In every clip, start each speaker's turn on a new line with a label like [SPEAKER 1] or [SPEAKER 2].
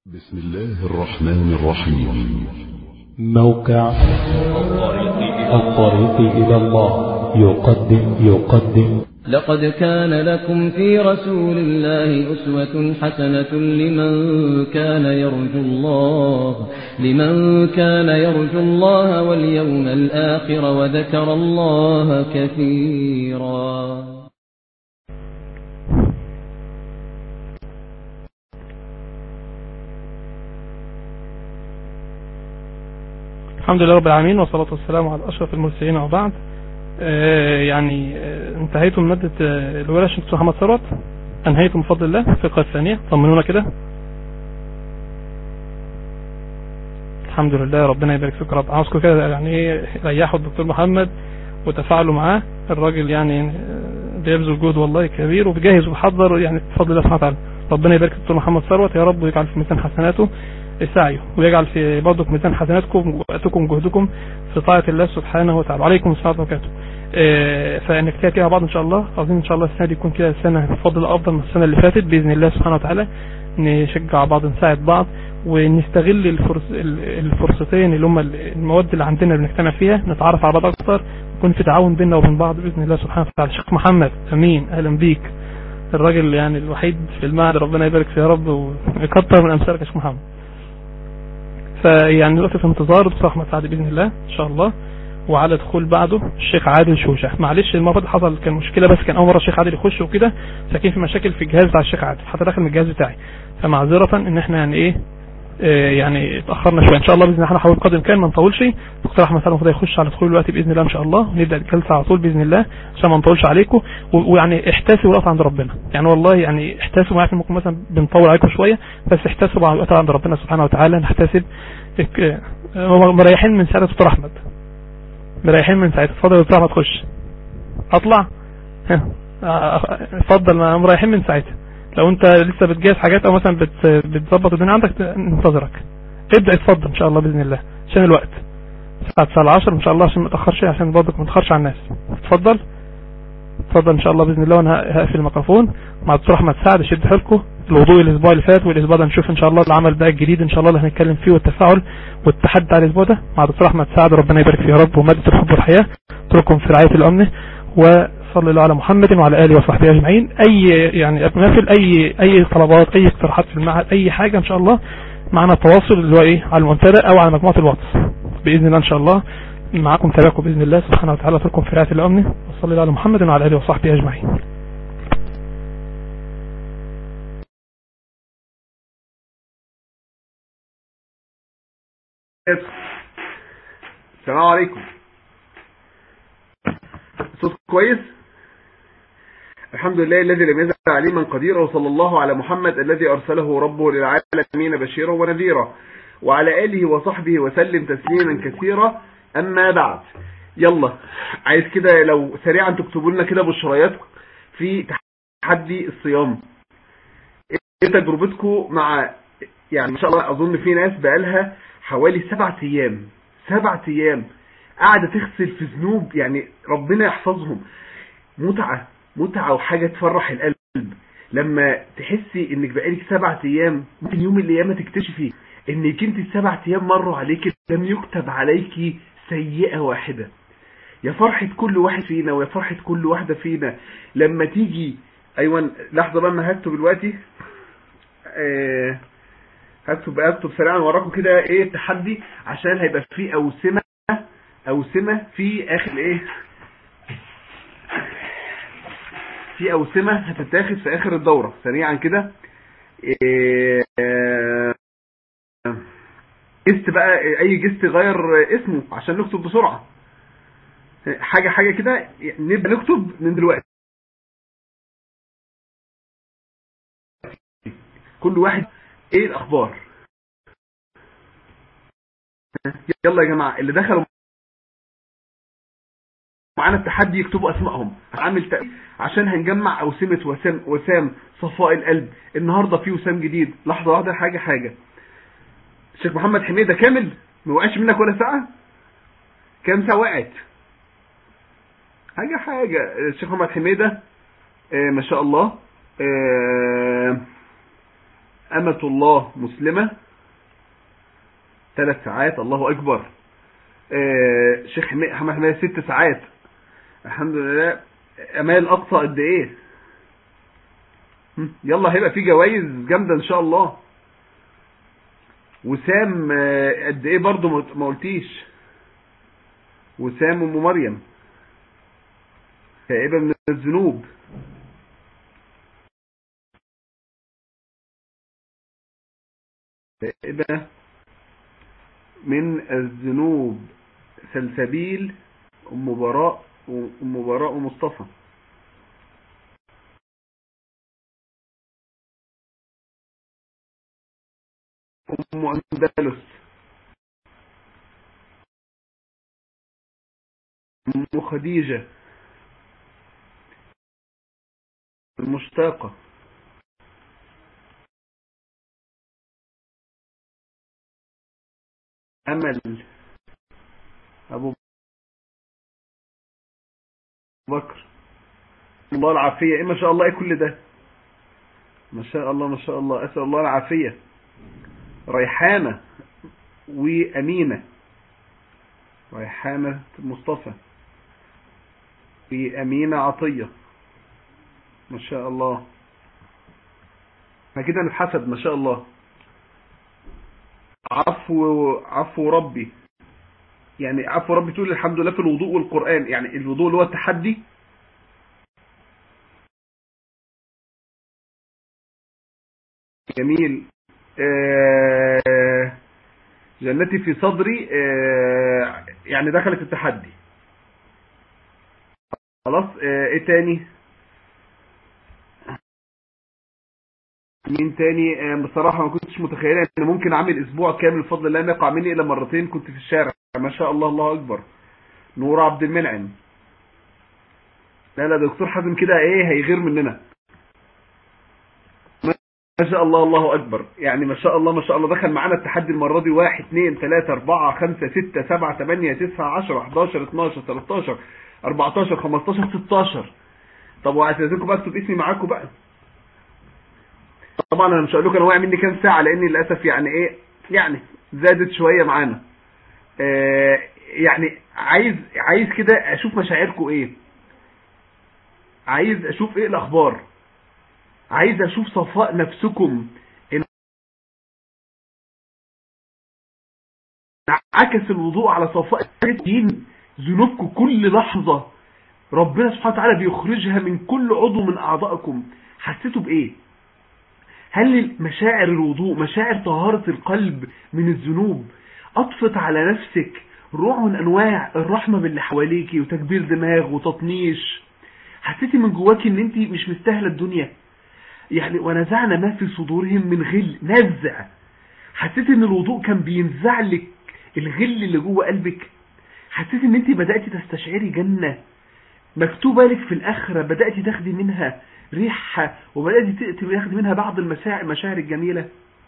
[SPEAKER 1] بسم الله الرحمن الرحيم
[SPEAKER 2] موقع الطريق إلى الله يقدم يقدم
[SPEAKER 3] لقد كان لكم في رسول الله أسوة حسنة لمن كان يرجو الله لمن كان يرجو الله واليوم الآخر وذكر الله كثيرا
[SPEAKER 4] الحمد لله رب العالمين والصلاة والسلام على أشرف المرسلين وبعد آه يعني آه انتهيتم من مادة آه الورش دكتور محمد ثروت انهيتم بفضل الله الفقرة الثانية طمنونا كده الحمد لله ربنا يبارك فيك رب عاوزكم كده يعني ايه ريحوا الدكتور محمد وتفاعلوا معاه الراجل يعني بيبذل جهد والله كبير وبيجهز وبيحضر يعني بفضل الله سبحانه وتعالى ربنا يبارك في الدكتور محمد ثروت يا رب ويجعل في ميزان حسناته سعيه ويجعل في برضه في ميزان حسناتكم وقتكم جهدكم في طاعة الله سبحانه وتعالى وعليكم السلام وبركاته آه فنجتهد كده بعض ان شاء الله عاوزين ان شاء الله السنه دي يكون كده سنه بفضل افضل من السنه اللي فاتت باذن الله سبحانه وتعالى نشجع بعض نساعد بعض ونستغل الفرص الفرصتين اللي هم المواد اللي عندنا اللي بنجتمع فيها نتعرف على بعض اكتر يكون في تعاون بيننا وبين بعض باذن الله سبحانه وتعالى شيخ محمد امين اهلا بيك الراجل يعني الوحيد في المعهد ربنا يبارك فيه يا رب ويكتر من امثالك يا شيخ محمد فيعني دلوقتي في انتظار دكتور احمد سعد باذن الله ان شاء الله وعلى دخول بعده الشيخ عادل شوشه معلش المره دي حصل كان مشكله بس كان اول مره الشيخ عادل يخش وكده فكان في مشاكل في الجهاز بتاع الشيخ عادل حتى داخل من الجهاز بتاعي فمعذره ان احنا يعني ايه آه يعني اتاخرنا شويه ان شاء الله باذن الله هنحاول قدر الامكان ما نطولش دكتور احمد سعد المفروض يخش على دخول الوقت باذن الله ان شاء الله ونبدا الجلسه على طول باذن الله عشان ما نطولش عليكم ويعني احتسبوا الوقت عند ربنا يعني والله يعني احتسبوا عارف ممكن مثلا بنطول عليكم شويه بس احتسبوا الوقت عند ربنا سبحانه وتعالى نحتسب مريحين من ساعه دكتور احمد مريحين من ساعتها اتفضل يا دكتور احمد خش اطلع اتفضل مريحين من ساعتها لو انت لسه بتجهز حاجات او مثلا بتظبط الدنيا عندك ننتظرك ابدا اتفضل ان شاء الله باذن الله عشان الوقت الساعه 9 10 ان شاء الله عشان ما تاخرش عشان برضك ما تاخرش على الناس اتفضل اتفضل ان شاء الله باذن الله وانا هقفل الميكروفون مع الدكتور احمد سعد شد حيلكم الوضوء الاسبوع اللي فات والاسبوع ده نشوف ان شاء الله العمل بقى الجديد ان شاء الله اللي هنتكلم فيه والتفاعل والتحدي على الاسبوع ده مع الدكتور احمد سعد ربنا يبارك فيه يا رب وماده الحب والحياه اترككم في رعايه الامن وصلى الله على محمد وعلى اله وصحبه اجمعين اي يعني نافل اي اي طلبات اي اقتراحات في المعهد اي حاجه ان شاء الله معنا التواصل اللي هو ايه على المنتدى او على مجموعه الواتس باذن الله ان شاء الله معاكم تابعكم باذن الله سبحانه وتعالى اترككم في رعايه الامن وصلى الله على محمد وعلى اله وصحبه اجمعين
[SPEAKER 5] السلام عليكم صوت كويس الحمد لله الذي لم يزل عليما قديرا وصلى الله على محمد الذي أرسله ربه للعالمين بشيرا ونذيرا وعلى آله وصحبه وسلم تسليما كثيرا أما بعد يلا عايز كده لو سريعا تكتبوا لنا كده بشريات في تحدي الصيام ايه تجربتكم مع يعني ما شاء الله اظن في ناس بقالها حوالي سبعة ايام سبعة ايام قاعدة تغسل في ذنوب يعني ربنا يحفظهم متعة متعة وحاجة تفرح القلب لما تحسي انك بقالك سبعة ايام ممكن يوم الايام تكتشفي انك انت السبعة ايام مروا عليك لم يكتب عليك سيئة واحدة يا فرحة كل واحد فينا ويا فرحة كل واحدة فينا لما تيجي ايوه لحظة بقى ما هكتب دلوقتي آه هكتب اكتب سريعا وراكم كده ايه التحدي عشان هيبقى فيه اوسمه اوسمه في اخر ايه في اوسمه هتتاخد في اخر الدوره سريعا كده إيه جست بقى اي جست غير اسمه عشان نكتب بسرعه حاجه حاجه كده نبدا نكتب من دلوقتي كل واحد ايه الاخبار يلا يا جماعه اللي دخلوا معانا التحدي يكتبوا اسمائهم عامل تقريب عشان هنجمع اوسمه وسام وسام صفاء القلب النهارده في وسام جديد لحظه واحده حاجه حاجه الشيخ محمد حميده كامل ما وقعش منك ولا ساعه كام ساعه وقعت حاجه حاجه الشيخ محمد حميده آه ما شاء الله آه أمة الله مسلمة ثلاث ساعات الله أكبر آه، شيخ محمد حماية ست ساعات الحمد لله أمال أقصى قد إيه هم، يلا هيبقى في جوائز جامدة إن شاء الله وسام آه، قد إيه برضو ما ما قلتيش وسام أم مريم تائبة من الذنوب تائبة من الذنوب سلسبيل أم براء أم براء ومصطفى أم أندلس أم خديجة المشتاقة أمل أبو بكر الله العافية إيه ما شاء الله إيه كل ده ما شاء الله ما شاء الله أسأل الله العافية ريحانة وأمينة ريحانة مصطفى وأمينة عطية ما شاء الله احنا كده نتحسب ما شاء الله عفو عفو ربي يعني عفو ربي تقول الحمد لله في الوضوء والقرآن يعني الوضوء اللي هو التحدي جميل آه، جنتي في صدري آه، يعني دخلت التحدي خلاص آه، ايه تاني مين تاني آه، بصراحة ما كنتش متخيلة ان ممكن اعمل اسبوع كامل بفضل الله ما يقع مني الا مرتين كنت في الشارع ما شاء الله الله اكبر نور عبد المنعم لا لا دكتور حازم كده ايه هيغير مننا ما شاء الله الله اكبر يعني ما شاء الله ما شاء الله دخل معانا التحدي المرة دي واحد اثنين ثلاثة اربعة خمسة ستة سبعة ثمانية تسعة عشرة 11 12 13 14 15 16 طب وهستاذنكم بقى اكتب اسمي معاكم بقى طبعا انا مش هقول لكم انا واقع مني كام ساعه لاني للاسف يعني ايه يعني زادت شويه معانا آه يعني عايز عايز كده اشوف مشاعركم ايه عايز اشوف ايه الاخبار عايز اشوف صفاء نفسكم ان عكس الوضوء على صفاء الدين ذنوبكم كل لحظه ربنا سبحانه وتعالى بيخرجها من كل عضو من اعضائكم حسيتوا بايه هل مشاعر الوضوء مشاعر طهارة القلب من الذنوب أطفت على نفسك نوع من أنواع الرحمة باللي حواليكي وتكبير دماغ وتطنيش حسيتي من جواكي ان انت مش مستاهلة الدنيا يعني ونزعنا ما في صدورهم من غل نزع حسيتي ان الوضوء كان بينزع لك الغل اللي جوه قلبك حسيتي ان انت بدأتي تستشعري جنة مكتوبة لك في الآخرة بدأتي تاخدي منها ريحها وبدأتي تاخدي منها بعض المشاعر المشاعر الجميلة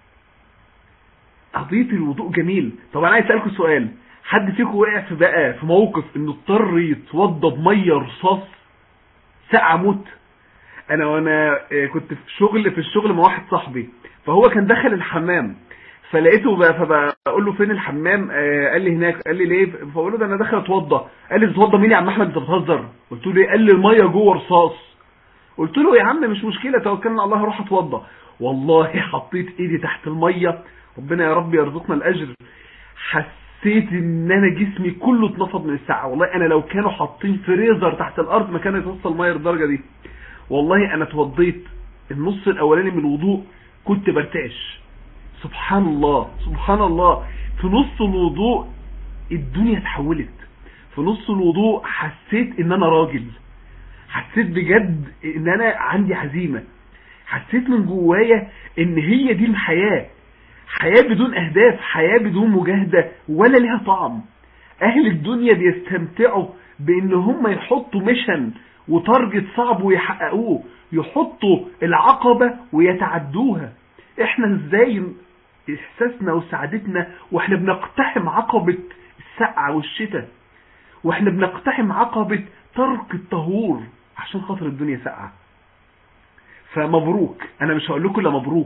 [SPEAKER 5] قضية الوضوء جميل طب انا عايز اسالكم سؤال حد فيكم وقع في بقى في موقف انه اضطر يتوضى بميه رصاص ساعة موت انا وانا آه، كنت في شغل في الشغل مع واحد صاحبي فهو كان دخل الحمام فلقيته بقى فبقول له فين الحمام آه قال لي هناك قال لي ليه فبقول له ده انا داخل اتوضى قال لي بتتوضى مين يا عم احمد انت بتهزر قلت له ايه قال لي الميه جوه رصاص قلت له يا عم مش مشكله توكلنا على الله هروح اتوضى والله حطيت ايدي تحت الميه ربنا يا رب يرزقنا الاجر حسيت ان انا جسمي كله اتنفض من الساعه والله انا لو كانوا حاطين فريزر تحت الارض ما كان يتوصل الميه للدرجه دي والله انا اتوضيت النص الاولاني من الوضوء كنت برتعش سبحان الله سبحان الله في نص الوضوء الدنيا اتحولت في نص الوضوء حسيت ان انا راجل حسيت بجد ان انا عندي عزيمة حسيت من جوايا ان هي دي الحياة حياة بدون اهداف حياة بدون مجاهدة ولا ليها طعم اهل الدنيا بيستمتعوا بان هم يحطوا ميشن وتارجت صعب ويحققوه يحطوا العقبة ويتعدوها احنا ازاي احساسنا وسعادتنا واحنا بنقتحم عقبة السقعة والشتاء واحنا بنقتحم عقبة ترك الطهور عشان خاطر الدنيا ساقعة فمبروك انا مش هقول لكم لا مبروك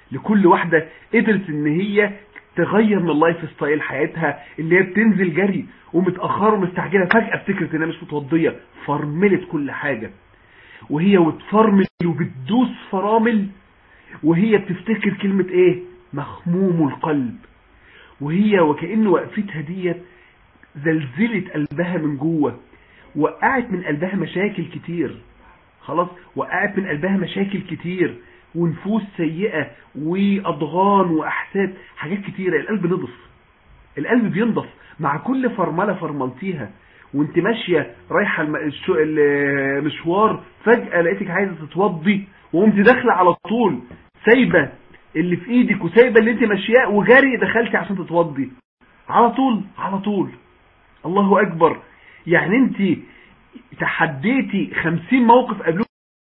[SPEAKER 5] لكل واحدة قدرت ان هي تغير من اللايف ستايل حياتها اللي هي بتنزل جري ومتأخرة ومستعجلة فجأة افتكرت انها مش متوضية فرملت كل حاجة وهي وتفرمل وبتدوس فرامل وهي بتفتكر كلمة ايه مخموم القلب وهي وكأن وقفتها ديت زلزلت قلبها من جوه وقعت من قلبها مشاكل كتير خلاص وقعت من قلبها مشاكل كتير ونفوس سيئة وأضغان وأحساد حاجات كتيرة القلب نضف القلب بينضف مع كل فرملة فرملتيها وانت ماشية رايحة الم- الشو- المشوار فجأة لقيتك عايزة تتوضي وقمت داخلة على طول سايبة اللي في ايدك وسايبة اللي انت ماشياه وجري دخلتي عشان تتوضي على طول على طول الله اكبر يعني انت تحديتي خمسين موقف قبلوك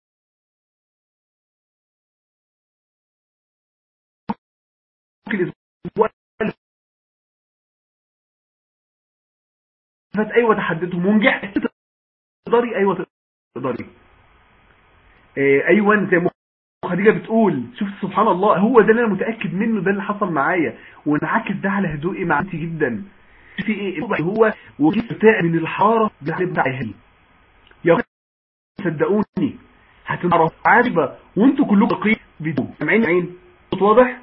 [SPEAKER 5] الاسبوع اللي فات ايوه تحديتهم ونجحت تقدري ايوه تقدري إيه، ايوه زي ما خديجه بتقول شوف سبحان الله هو ده اللي انا متاكد منه ده اللي حصل معايا وانعكس ده على هدوئي مع انتي جدا في ايه هو وكيف بتاع من الحراره بتاع اهلي يا أخي صدقوني هتعرف عارفه وانتوا كلكم دقيق بدون سامعين عين صوت واضح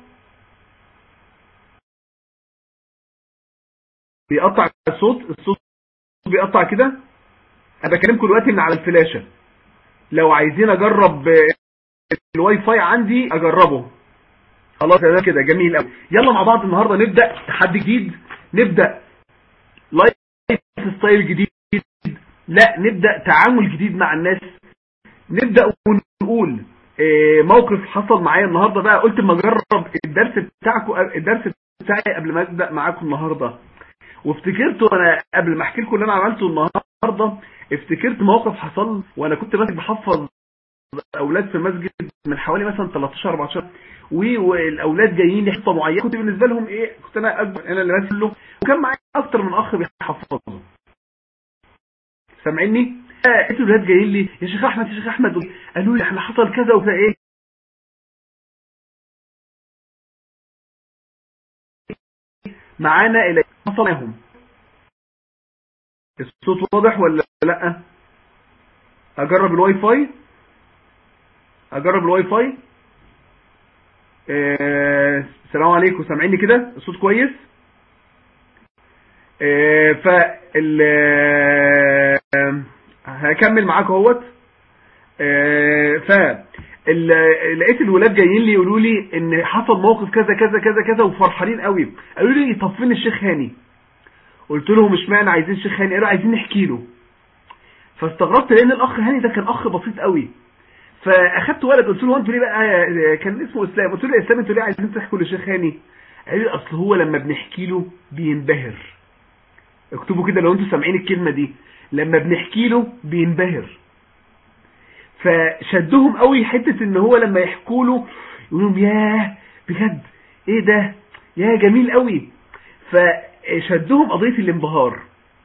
[SPEAKER 5] بيقطع الصوت الصوت بيقطع كده انا بكلمكم دلوقتي من على الفلاشه لو عايزين اجرب آه، الواي فاي عندي اجربه خلاص ده كده جميل قوي يلا مع بعض النهارده نبدا تحدي جديد نبدا لايف ستايل جديد لا نبدا تعامل جديد مع الناس نبدا ونقول آه، موقف حصل معايا النهارده بقى قلت ما اجرب الدرس بتاعكم الدرس بتاعي قبل ما ابدا معاكم النهارده وافتكرت وانا قبل ما احكي لكم اللي انا عملته النهارده افتكرت موقف حصل وانا كنت ماسك بحفظ اولاد في المسجد من حوالي مثلا 13 14 و- والاولاد جايين لي حصه معينه كنت بالنسبه لهم ايه كنت انا اكبر انا اللي ماسك له وكان معايا اكتر من اخ بيحفظهم سامعيني لقيت الولاد جايين لي يا شيخ احمد يا شيخ احمد قالوا لي احنا حصل كذا وكذا ايه معانا الى حصل معاهم الصوت واضح ولا لا اجرب الواي فاي اجرب الواي فاي آه، السلام عليكم سامعيني كده الصوت كويس آه، فال آه، هكمل معاكم اهوت آه، ف ال- لقيت الولاد جايين لي يقولوا لي ان حصل موقف كذا كذا كذا كذا وفرحانين قوي قالوا لي طب فين الشيخ هاني قلت لهم اشمعنى عايزين الشيخ هاني قالوا عايزين نحكي له فاستغربت لان الاخ هاني ده كان اخ بسيط قوي فاخدت ولد قلت له هو انتوا ليه بقى كان اسمه اسلام قلت له يا اسلام انتوا ليه عايزين تحكوا للشيخ هاني قال لي اصل هو لما بنحكي له بينبهر اكتبوا كده لو انتوا سامعين الكلمه دي لما بنحكي له بينبهر فشدهم قوي حته ان هو لما يحكوا له يقولوا لهم ياه بجد ايه ده يا جميل قوي فشدهم قضيه الانبهار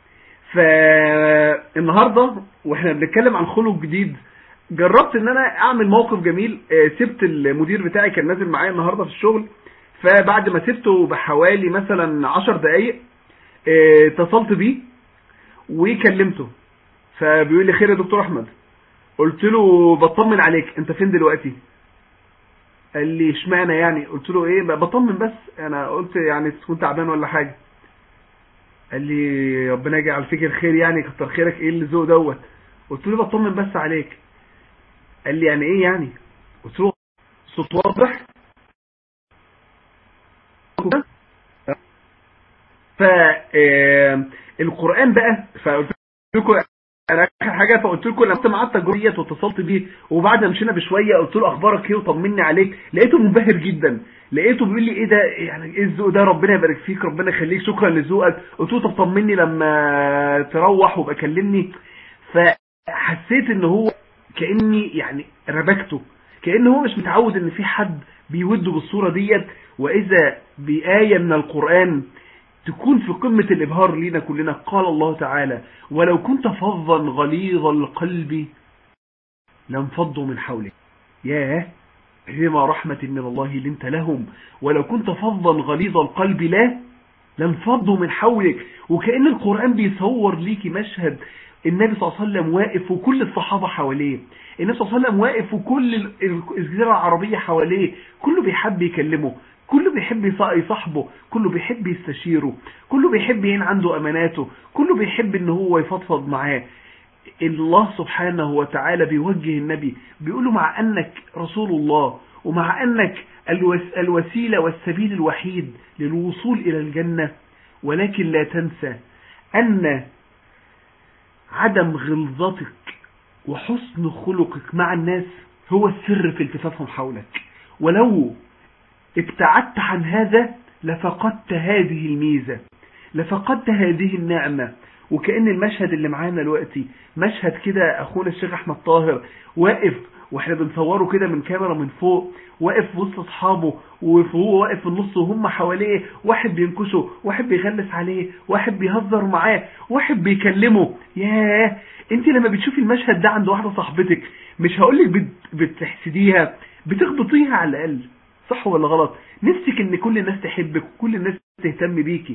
[SPEAKER 5] فالنهارده واحنا بنتكلم عن خلق جديد جربت ان انا اعمل موقف جميل آه، سبت المدير بتاعي كان نازل معايا النهارده في الشغل فبعد ما سبته بحوالي مثلا 10 دقايق آه، اتصلت بيه وكلمته فبيقول لي خير يا دكتور احمد قلت له بطمن عليك انت فين دلوقتي قال لي اشمعنى يعني قلت له ايه بقى بطمن بس انا قلت يعني تكون تعبان ولا حاجه قال لي ربنا يجعل فيك الخير يعني كتر خيرك ايه اللي ذوق دوت قلت له بطمن بس عليك قال لي يعني ايه يعني قلت له صوت واضح ف آه، القران بقى فقلت لكم انا اخر حاجه فقلت لكم لما كنت معاه التجربه ديت واتصلت بيه وبعد ما مشينا بشويه قلت له اخبارك ايه وطمني عليك لقيته منبهر جدا لقيته بيقول لي ايه ده يعني ايه الذوق ده ربنا يبارك فيك ربنا يخليك شكرا لذوقك قلت له طب طمني لما تروح وابقى كلمني فحسيت ان هو كاني يعني ربكته كان هو مش متعود ان في حد بيوده بالصوره ديت واذا بايه من القران تكون في قمة الإبهار لينا كلنا قال الله تعالى ولو كنت فظا غليظ القلب لانفضوا من حولك ياه بما رحمة من الله لنت لهم ولو كنت فظا غليظ القلب لا لانفضوا من حولك وكأن القرآن بيصور ليكي مشهد النبي صلى الله عليه وسلم واقف وكل الصحابة حواليه النبي صلى الله عليه وسلم واقف وكل الجزيرة العربية حواليه كله بيحب يكلمه كله بيحب يصاحبه كله بيحب يستشيره كله بيحب يعين عنده اماناته كله بيحب ان هو يفضفض معاه الله سبحانه وتعالى بيوجه النبي بيقول له مع انك رسول الله ومع انك الوسيلة والسبيل الوحيد للوصول الى الجنة ولكن لا تنسى ان عدم غلظتك وحسن خلقك مع الناس هو السر في التفافهم حولك ولو ابتعدت عن هذا لفقدت هذه الميزة لفقدت هذه النعمة وكأن المشهد اللي معانا دلوقتي مشهد كده أخونا الشيخ أحمد طاهر واقف واحنا بنصوره كده من كاميرا من فوق واقف وسط اصحابه وهو واقف في النص وهم حواليه واحد بينكشه واحد بيغلس عليه واحد بيهزر معاه واحد بيكلمه ياه انت لما بتشوفي المشهد ده عند واحده صاحبتك مش هقولك بتحسديها بتغبطيها على الاقل صح ولا غلط نفسك ان كل الناس تحبك وكل الناس تهتم بيكي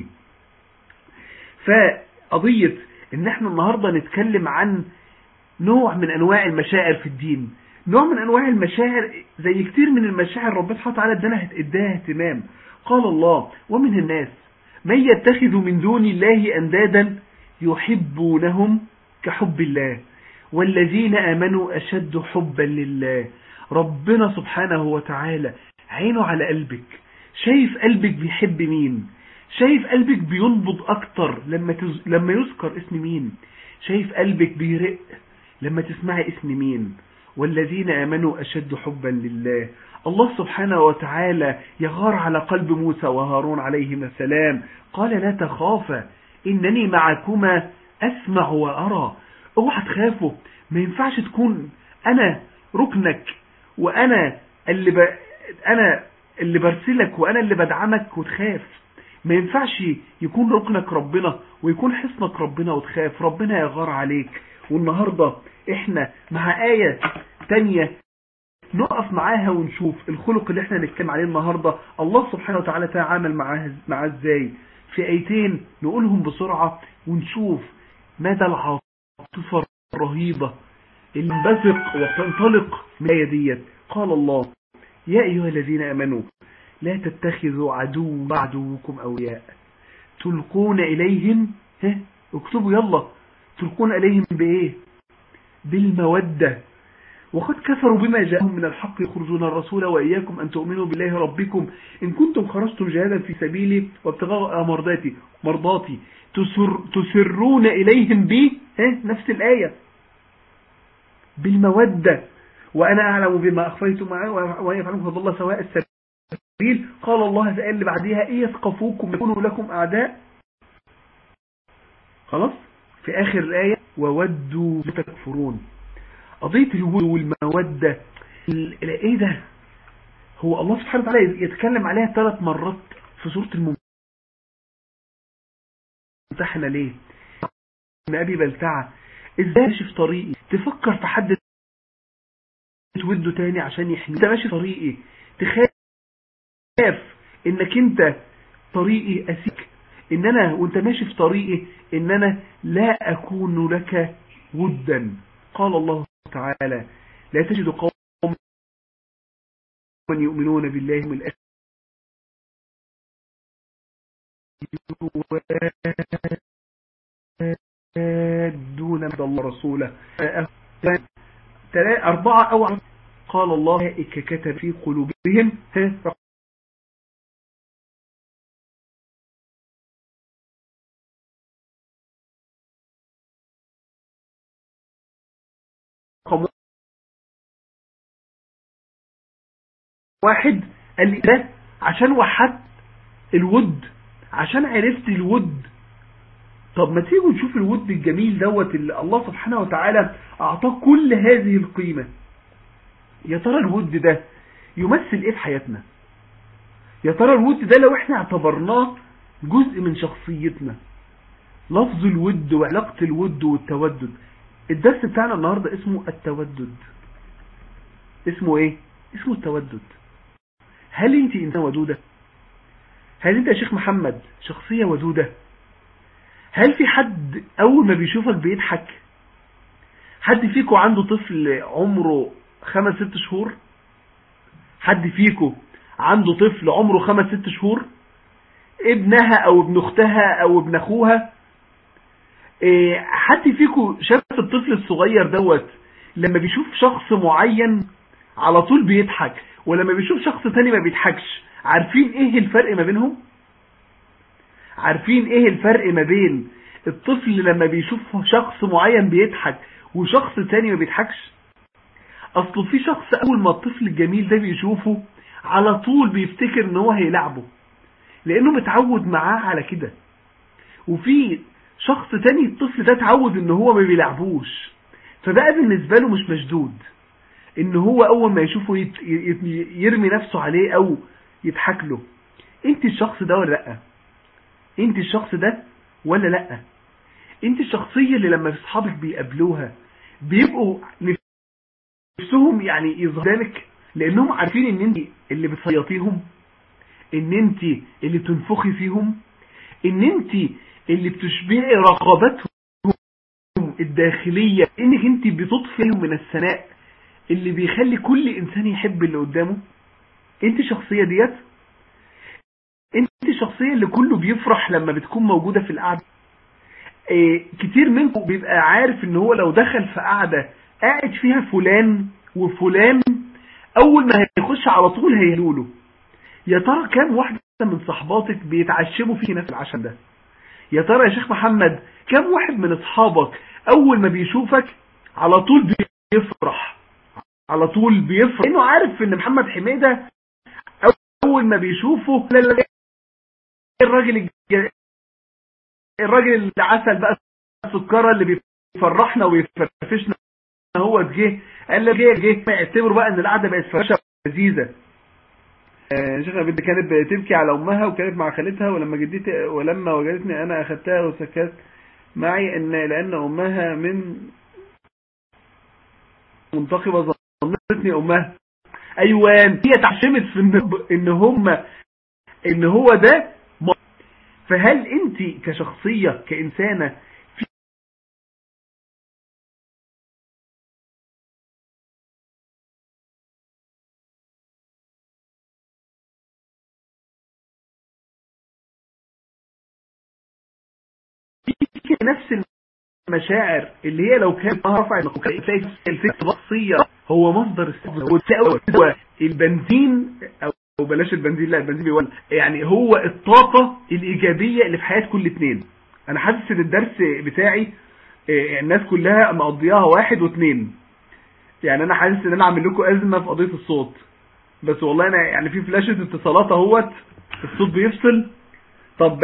[SPEAKER 5] فقضية ان احنا النهاردة نتكلم عن نوع من انواع المشاعر في الدين نوع من انواع المشاعر زي كتير من المشاعر ربنا سبحانه وتعالى ادانا اداها اهتمام قال الله ومن الناس من يتخذ من دون الله اندادا يحبونهم كحب الله والذين امنوا اشد حبا لله ربنا سبحانه وتعالى عينه على قلبك شايف قلبك بيحب مين شايف قلبك بينبض اكتر لما تز... لما يذكر اسم مين شايف قلبك بيرق لما تسمعي اسم مين والذين امنوا اشد حبا لله الله سبحانه وتعالى يغار على قلب موسى وهارون عليهما السلام قال لا تخافا انني معكما اسمع وارى اوعى تخافوا ما ينفعش تكون انا ركنك وانا اللي ب... انا اللي برسلك وانا اللي بدعمك وتخاف ما ينفعش يكون ركنك ربنا ويكون حصنك ربنا وتخاف ربنا يغار عليك والنهاردة احنا مع آية تانية نقف معاها ونشوف الخلق اللي احنا نتكلم عليه النهاردة الله سبحانه وتعالى تعامل معاه معاه ازاي في ايتين نقولهم بسرعة ونشوف مدى العاطفة الرهيبة اللي انبثق وتنطلق من الآية ديت قال الله يا أيها الذين أمنوا لا تتخذوا عدو عدوكم أولياء تلقون إليهم ها اكتبوا يلا تلقون إليهم بإيه بالمودة وقد كفروا بما جاءهم من الحق يخرجون الرسول وإياكم أن تؤمنوا بالله ربكم إن كنتم خرجتم جهادا في سبيلي وابتغاء مرضاتي مرضاتي تسر تسرون إليهم به ها نفس الآية بالمودة وأنا أعلم بما أخفيتم معه وأن يفعلكم فضل الله سواء السبيل قال الله قال اللي بعديها إيه يثقفوكم يكونوا لكم أعداء خلاص في آخر الآية وودوا تكفرون قضية الود والمودة ايه ده هو الله سبحانه وتعالى يتكلم عليها ثلاث مرات في سورة الممتحنة ليه من أبي بلتعة ازاي ماشي في طريقي تفكر في حد توده تاني عشان يحمي انت ماشي في طريقي تخاف انك انت طريقي اسيك ان انا وانت ماشي في طريقي ان انا لا اكون لك ودا قال الله تعالى لا تجد قوم يؤمنون بالله والآخر دون مدى الله رسوله أربعة أو قال الله إك كتب في قلوبهم رقم واحد قال لي ده عشان وحدت الود عشان عرفت الود طب ما تيجوا نشوف الود الجميل دوت اللي الله سبحانه وتعالى اعطاه كل هذه القيمة يا ترى الود ده يمثل ايه في حياتنا يا ترى الود ده لو احنا اعتبرناه جزء من شخصيتنا لفظ الود وعلاقة الود والتودد الدرس بتاعنا النهاردة اسمه التودد اسمه ايه اسمه التودد هل انت انسان ودودة هل انت يا شيخ محمد شخصية ودودة هل في حد اول ما بيشوفك بيضحك حد فيكم عنده طفل عمره خمس ست شهور حد فيكم عنده طفل عمره خمس ست شهور ابنها او ابن اختها او ابن اخوها إيه حد فيكم شاف الطفل الصغير دوت لما بيشوف شخص معين على طول بيضحك ولما بيشوف شخص تاني ما بيضحكش عارفين ايه الفرق ما بينهم عارفين ايه الفرق ما بين الطفل لما بيشوف شخص معين بيضحك وشخص تاني ما بيضحكش اصله في شخص اول ما الطفل الجميل ده بيشوفه على طول بيفتكر ان هو هيلعبه لانه متعود معاه على كده وفي شخص تاني الطفل ده اتعود ان هو ما بيلعبوش فبقى بالنسبة له مش مشدود ان هو اول ما يشوفه يت... يت... يرمي نفسه عليه او يضحك له انت الشخص ده ولا لا انت الشخص ده ولا لا انت الشخصية اللي لما اصحابك بيقابلوها بيبقوا نفسهم يعني يظهرانك لانهم عارفين ان انت اللي بتصيطيهم ان انت اللي بتنفخي فيهم ان انت اللي بتشبعي رغباتهم الداخلية انك انت بتطفئهم من الثناء اللي بيخلي كل انسان يحب اللي قدامه انت شخصية ديت انت الشخصية اللي كله بيفرح لما بتكون موجودة في القعدة اه كتير منكم بيبقى عارف ان هو لو دخل في قعدة قاعد فيها فلان وفلان اول ما هيخش على طول هيقولوا يا ترى كام واحدة من صحباتك بيتعشموا فيه في العشم ده يا ترى يا شيخ محمد كم واحد من اصحابك اول ما بيشوفك على طول بيفرح على طول بيفرح لانه عارف ان محمد حميدة اول ما بيشوفه لا لا الراجل الج... الراجل اللي عسل بقى السكرة اللي بيفرحنا ويفرفشنا هو جه قال لك جه جه يعتبروا بقى ان القعده بقت فرشه لذيذه شيخنا بنت كانت بتبكي على امها وكانت مع خالتها ولما جدتي ولما وجدتني انا اخذتها وسكت معي ان لان امها من منتقبة ظنتني امها ايوان هي تعشمت في ان, إن هم ان هو ده فهل انت كشخصية كإنسانة نفس المشاعر اللي هي لو كانت رفع تلاقي الفكر بصية هو مصدر السبب البنزين او بلاش البنزين لا البنزين بيولد يعني هو الطاقة الايجابية اللي في حياة كل اتنين انا حاسس ان الدرس بتاعي الناس كلها مقضياها واحد واثنين يعني انا حاسس ان انا عامل لكم ازمة في قضية الصوت بس والله انا يعني في فلاشة اتصالات اهوت الصوت بيفصل طب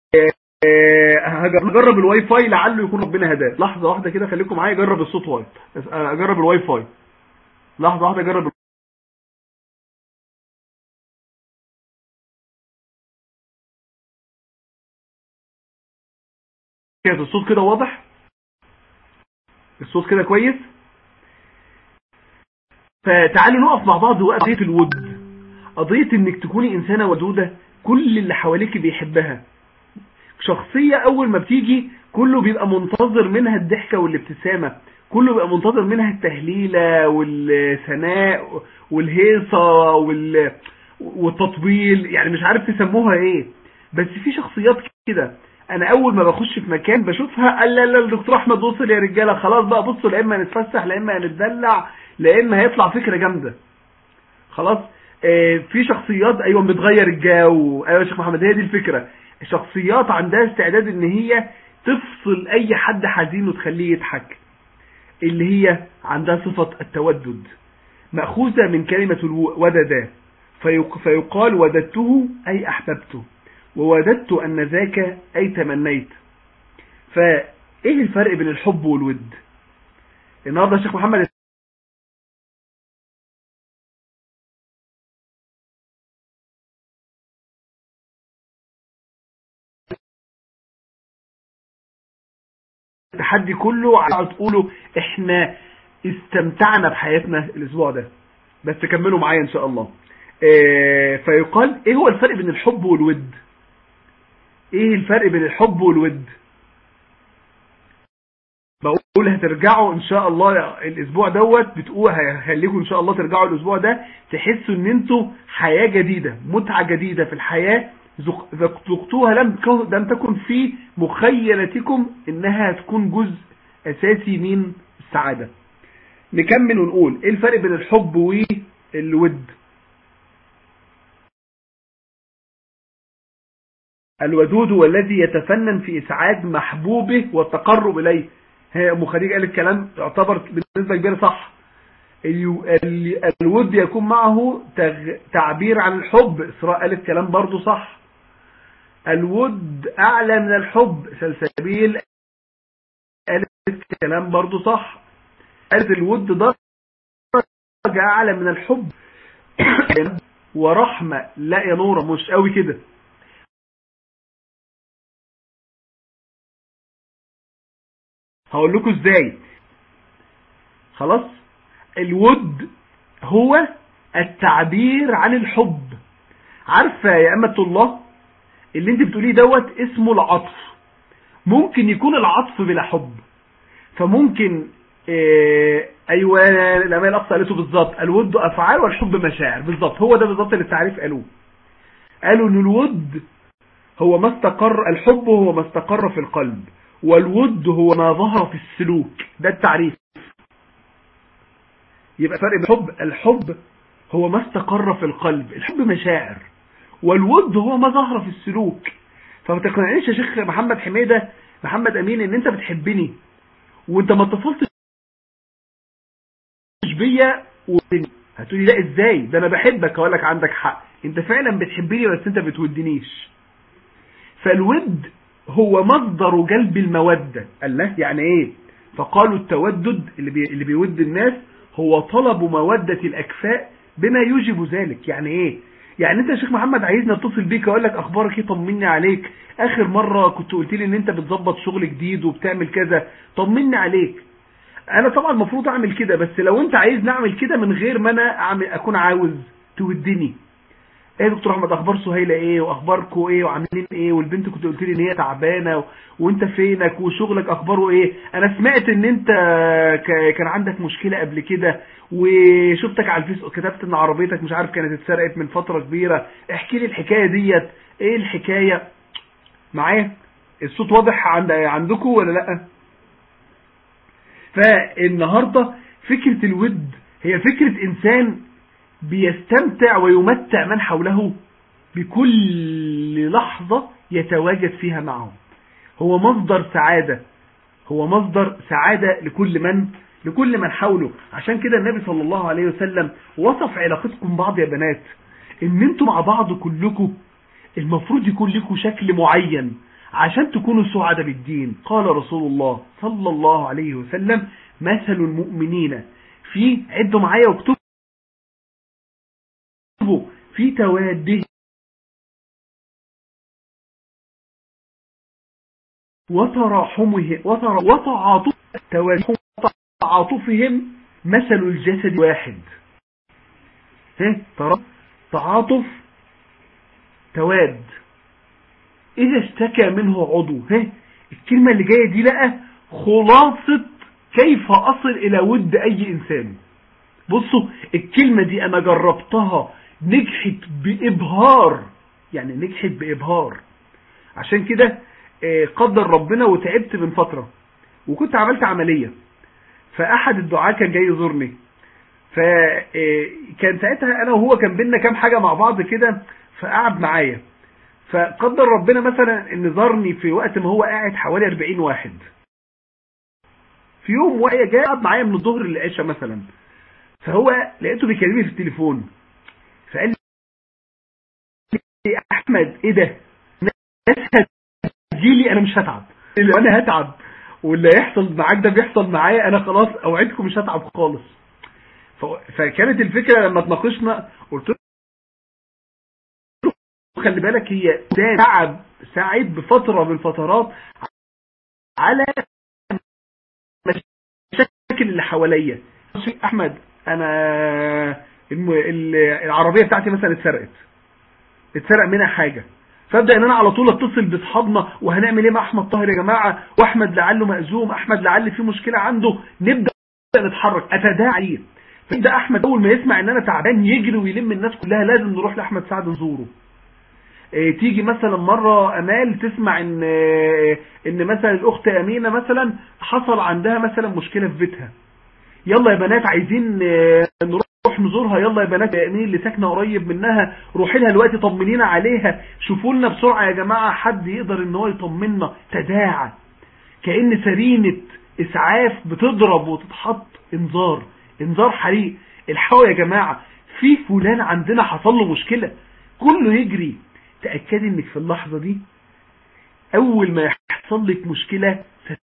[SPEAKER 5] هجرب الواي فاي لعله يكون ربنا هداه لحظة واحدة كده خليكم معايا اجرب الصوت واي اجرب الواي فاي لحظة واحدة اجرب كده الصوت كده واضح الصوت كده كويس فتعالوا نقف مع بعض وقضية الود قضية انك تكوني انسانة ودودة كل اللي حواليك بيحبها شخصية اول ما بتيجي كله بيبقى منتظر منها الضحكة والابتسامة كله بيبقى منتظر منها التهليلة والثناء والهيصة وال... والتطبيل يعني مش عارف تسموها ايه بس في شخصيات كده انا اول ما بخش في مكان بشوفها قال لا لا الدكتور احمد وصل يا رجاله خلاص بقى بصوا لا اما نتفسح لا اما نتدلع لا اما هيطلع فكره جامده خلاص آه في شخصيات ايوه بتغير الجو ايوه يا شيخ محمد هي دي الفكره شخصيات عندها استعداد ان هي تفصل اي حد حزين وتخليه يضحك اللي هي عندها صفه التودد ماخوذه من كلمه الودد فيقال وددته اي احببته ووددت أن ذاك أي تمنيت فإيه الفرق بين الحب والود النهاردة الشيخ محمد التحدي كله على تقولوا احنا استمتعنا بحياتنا الاسبوع ده بس كملوا معايا ان شاء الله آه، فيقال ايه هو الفرق بين الحب والود ايه الفرق بين الحب والود بقول هترجعوا ان شاء الله الاسبوع دوت بتقول هخليكم ان شاء الله ترجعوا الاسبوع ده تحسوا ان انتوا حياة جديدة متعة جديدة في الحياة ذق- ذقتوها لم تكن- لم تكن في مخيلتكم انها تكون جزء اساسي من السعادة نكمل ونقول ايه الفرق بين الحب والود الودود هو الذي يتفنن في إسعاد محبوبه والتقرب إليه هي أم خديجة قال الكلام يعتبر بنسبة كبيرة صح اليو- ال- الود يكون معه تغ- تعبير عن الحب إسراء قالت كلام برضو صح الود أعلى من الحب سلسبيل قالت كلام برضو صح قالت الود درجة أعلى من الحب ورحمة لا يا نورة مش قوي كده هقول لكم ازاي خلاص الود هو التعبير عن الحب عارفة يا أمة الله اللي انت بتقوليه دوت اسمه العطف ممكن يكون العطف بلا حب فممكن اه ايوه الامال الاقصى قالته بالظبط الود افعال والحب مشاعر بالظبط هو ده بالظبط اللي التعريف قالوه قالوا ان الود هو ما استقر الحب هو ما استقر في القلب والود هو ما ظهر في السلوك ده التعريف يبقى فرق بين الحب الحب هو ما استقر في القلب الحب مشاعر والود هو ما ظهر في السلوك فما تقنعنيش يا شيخ محمد حميدة محمد امين ان انت بتحبني وانت ما اتصلتش بيا وودني هتقولي لا ازاي ده انا بحبك اقول لك عندك حق انت فعلا بتحبني بس انت بتودنيش فالود هو مصدر جلب المودة الله يعني ايه فقالوا التودد اللي, بي اللي بيود الناس هو طلب مودة الأكفاء بما يوجب ذلك يعني ايه يعني انت يا شيخ محمد عايزني اتصل بيك اقول لك اخبارك ايه طمني عليك اخر مرة كنت قلت لي ان انت بتظبط شغل جديد وبتعمل كذا طمني عليك انا طبعا المفروض اعمل كده بس لو انت عايز نعمل كده من غير ما انا أعمل اكون عاوز تودني ايه يا دكتور احمد اخبار سهيله ايه واخباركم ايه وعاملين ايه والبنت كنت قلت لي ان هي تعبانه و... وانت فينك وشغلك اخباره ايه انا سمعت ان انت ك... كان عندك مشكله قبل كده وشفتك على الفيس كتبت ان عربيتك مش عارف كانت اتسرقت من فتره كبيره احكي لي الحكايه ديت ايه الحكايه معايا الصوت واضح عند عندكم ولا لا فالنهارده فكره الود هي فكره انسان بيستمتع ويمتع من حوله بكل لحظة يتواجد فيها معهم هو مصدر سعادة هو مصدر سعادة لكل من لكل من حوله عشان كده النبي صلى الله عليه وسلم وصف علاقتكم بعض يا بنات ان انتوا مع بعض كلكم المفروض يكون لكم شكل معين عشان تكونوا سعداء بالدين قال رسول الله صلى الله عليه وسلم مثل المؤمنين في عدوا معايا واكتبوا في تواده وتراحمه وتعاطف وتعاطفهم مثل الجسد واحد ها تعاطف تواد إذا اشتكى منه عضو ها الكلمة اللي جاية دي بقى خلاصة كيف أصل إلى ود أي إنسان بصوا الكلمة دي أنا جربتها نجحت بإبهار يعني نجحت بإبهار عشان كده قدر ربنا وتعبت من فترة وكنت عملت عملية فأحد الدعاة كان جاي يزورني فكان ساعتها أنا وهو كان بينا كام حاجة مع بعض كده فقعد معايا فقدر ربنا مثلا ان زارني في وقت ما هو قاعد حوالي 40 واحد في يوم وهي جاي قعد معايا من الظهر للعشاء مثلا فهو لقيته بيكلمني في التليفون فقال لي احمد ايه ده ناس هتجيلي انا مش هتعب اللي انا هتعب واللي هيحصل معاك ده بيحصل معايا انا خلاص اوعدكم مش هتعب خالص فكانت الفكره لما اتناقشنا قلت له خلي بالك هي تعب سعيد بفتره من الفترات على المشاكل اللي حواليا احمد انا الم... ال- العربيه بتاعتي مثلا اتسرقت اتسرق منها حاجه فابدا ان انا على طول اتصل باصحابنا وهنعمل ايه مع احمد طاهر يا جماعه واحمد لعله مأزوم احمد لعل في مشكله عنده نبدا نتحرك اتداعى عليه فده احمد اول ما يسمع ان انا تعبان يجري ويلم الناس كلها لازم نروح لاحمد سعد نزوره إيه، تيجي مثلا مرة امال تسمع ان إيه، ان مثلا الاخت امينة مثلا حصل عندها مثلا مشكلة في بيتها يلا يا بنات عايزين إيه، نروح نزورها يلا يا بنات يا امين اللي ساكنه قريب منها روحي لها دلوقتي طمنينا عليها شوفوا لنا بسرعه يا جماعه حد يقدر ان هو يطمنا تداعى كأن سرينة اسعاف بتضرب وتتحط انذار انذار حريق الحقوا يا جماعة في فلان عندنا حصل له مشكلة كله يجري تأكدي انك في اللحظة دي اول ما يحصل لك مشكلة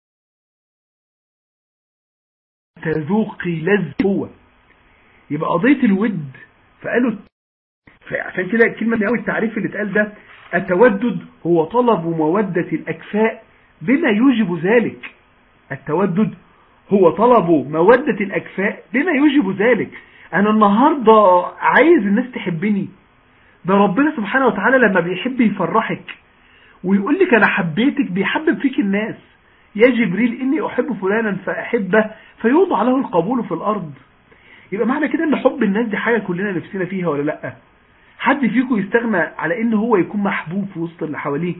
[SPEAKER 5] تذوقي لذ هو يبقى قضية الود فقالوا عشان كده كلمة قوي التعريف اللي اتقال ده التودد هو طلب مودة الأكفاء بما يوجب ذلك التودد هو طلب مودة الأكفاء بما يوجب ذلك أنا النهاردة عايز الناس تحبني ده ربنا سبحانه وتعالى لما بيحب يفرحك ويقول لك أنا حبيتك بيحبب فيك الناس يا جبريل إني أحب فلانا فأحبه فيوضع له القبول في الأرض يبقى معنى كده ان حب الناس دي حاجة كلنا نفسنا فيها ولا لا حد فيكم يستغنى على ان هو يكون محبوب في وسط اللي حواليه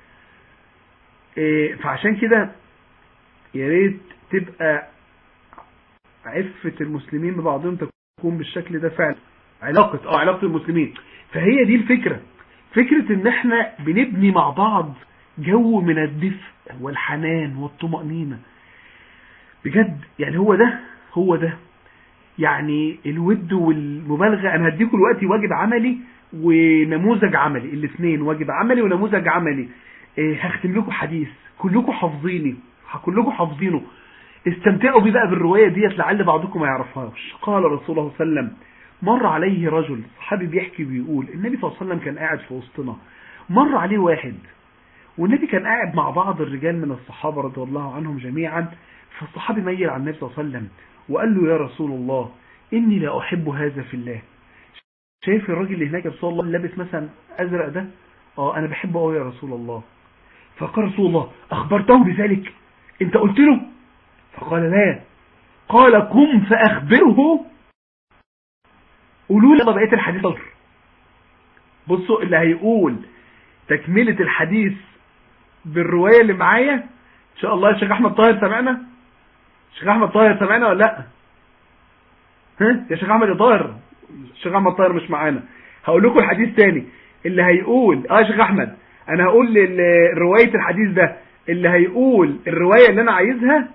[SPEAKER 5] إيه فعشان كده يا ريت تبقى عفة المسلمين ببعضهم تكون بالشكل ده فعلا علاقة اه علاقة المسلمين فهي دي الفكرة فكرة ان احنا بنبني مع بعض جو من الدفء والحنان والطمأنينة بجد يعني هو ده هو ده يعني الود والمبالغة انا هديكم دلوقتي واجب عملي ونموذج عملي الاثنين واجب عملي ونموذج عملي إيه هختم لكم حديث كلكم حافظيني كلكم حافظينه استمتعوا بيه بقى بالرواية ديت لعل بعضكم ما يعرفهاش قال رسول الله صلى الله عليه وسلم مر عليه رجل صحابي بيحكي بيقول النبي صلى الله عليه وسلم كان قاعد في وسطنا مر عليه واحد والنبي كان قاعد مع بعض الرجال من الصحابة رضي الله عنهم جميعا فالصحابي ميل عن النبي صلى الله عليه وسلم وقال له يا رسول الله إني لا أحب هذا في الله شايف الراجل اللي هناك رسول الله لابس مثلا أزرق ده اه أنا بحبه قوي يا رسول الله فقال رسول الله أخبرته بذلك أنت قلت له فقال لا قال قم فأخبره قولوا لي بقية الحديث صدر بصوا اللي هيقول تكملة الحديث بالرواية اللي معايا إن شاء الله الشيخ أحمد طاهر سمعنا شيخ احمد طاهر سمعنا ولا لا ها يا شيخ احمد يا طاهر الشيخ احمد طاهر مش معانا هقول لكم الحديث تاني اللي هيقول اه يا شيخ احمد انا هقول روايه الحديث ده اللي هيقول الروايه اللي انا عايزها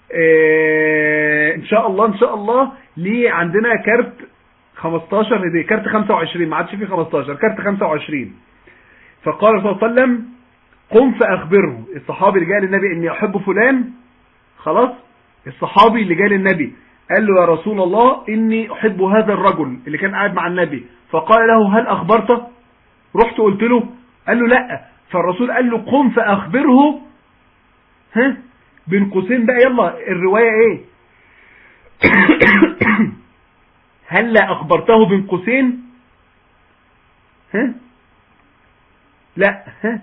[SPEAKER 5] اه ان شاء الله ان شاء الله ليه عندنا كارت 15 هديه كارت 25 ما عادش فيه 15 كارت 25 فقال صلى الله عليه وسلم قم فاخبره الصحابي اللي جاء للنبي اني احب فلان خلاص الصحابي اللي جاء للنبي قال له يا رسول الله إني أحب هذا الرجل اللي كان قاعد مع النبي فقال له هل أخبرته رحت قلت له قال له لا فالرسول قال له قم فأخبره ها بين قوسين بقى يلا الرواية ايه هل لا أخبرته بين قوسين ها لا ها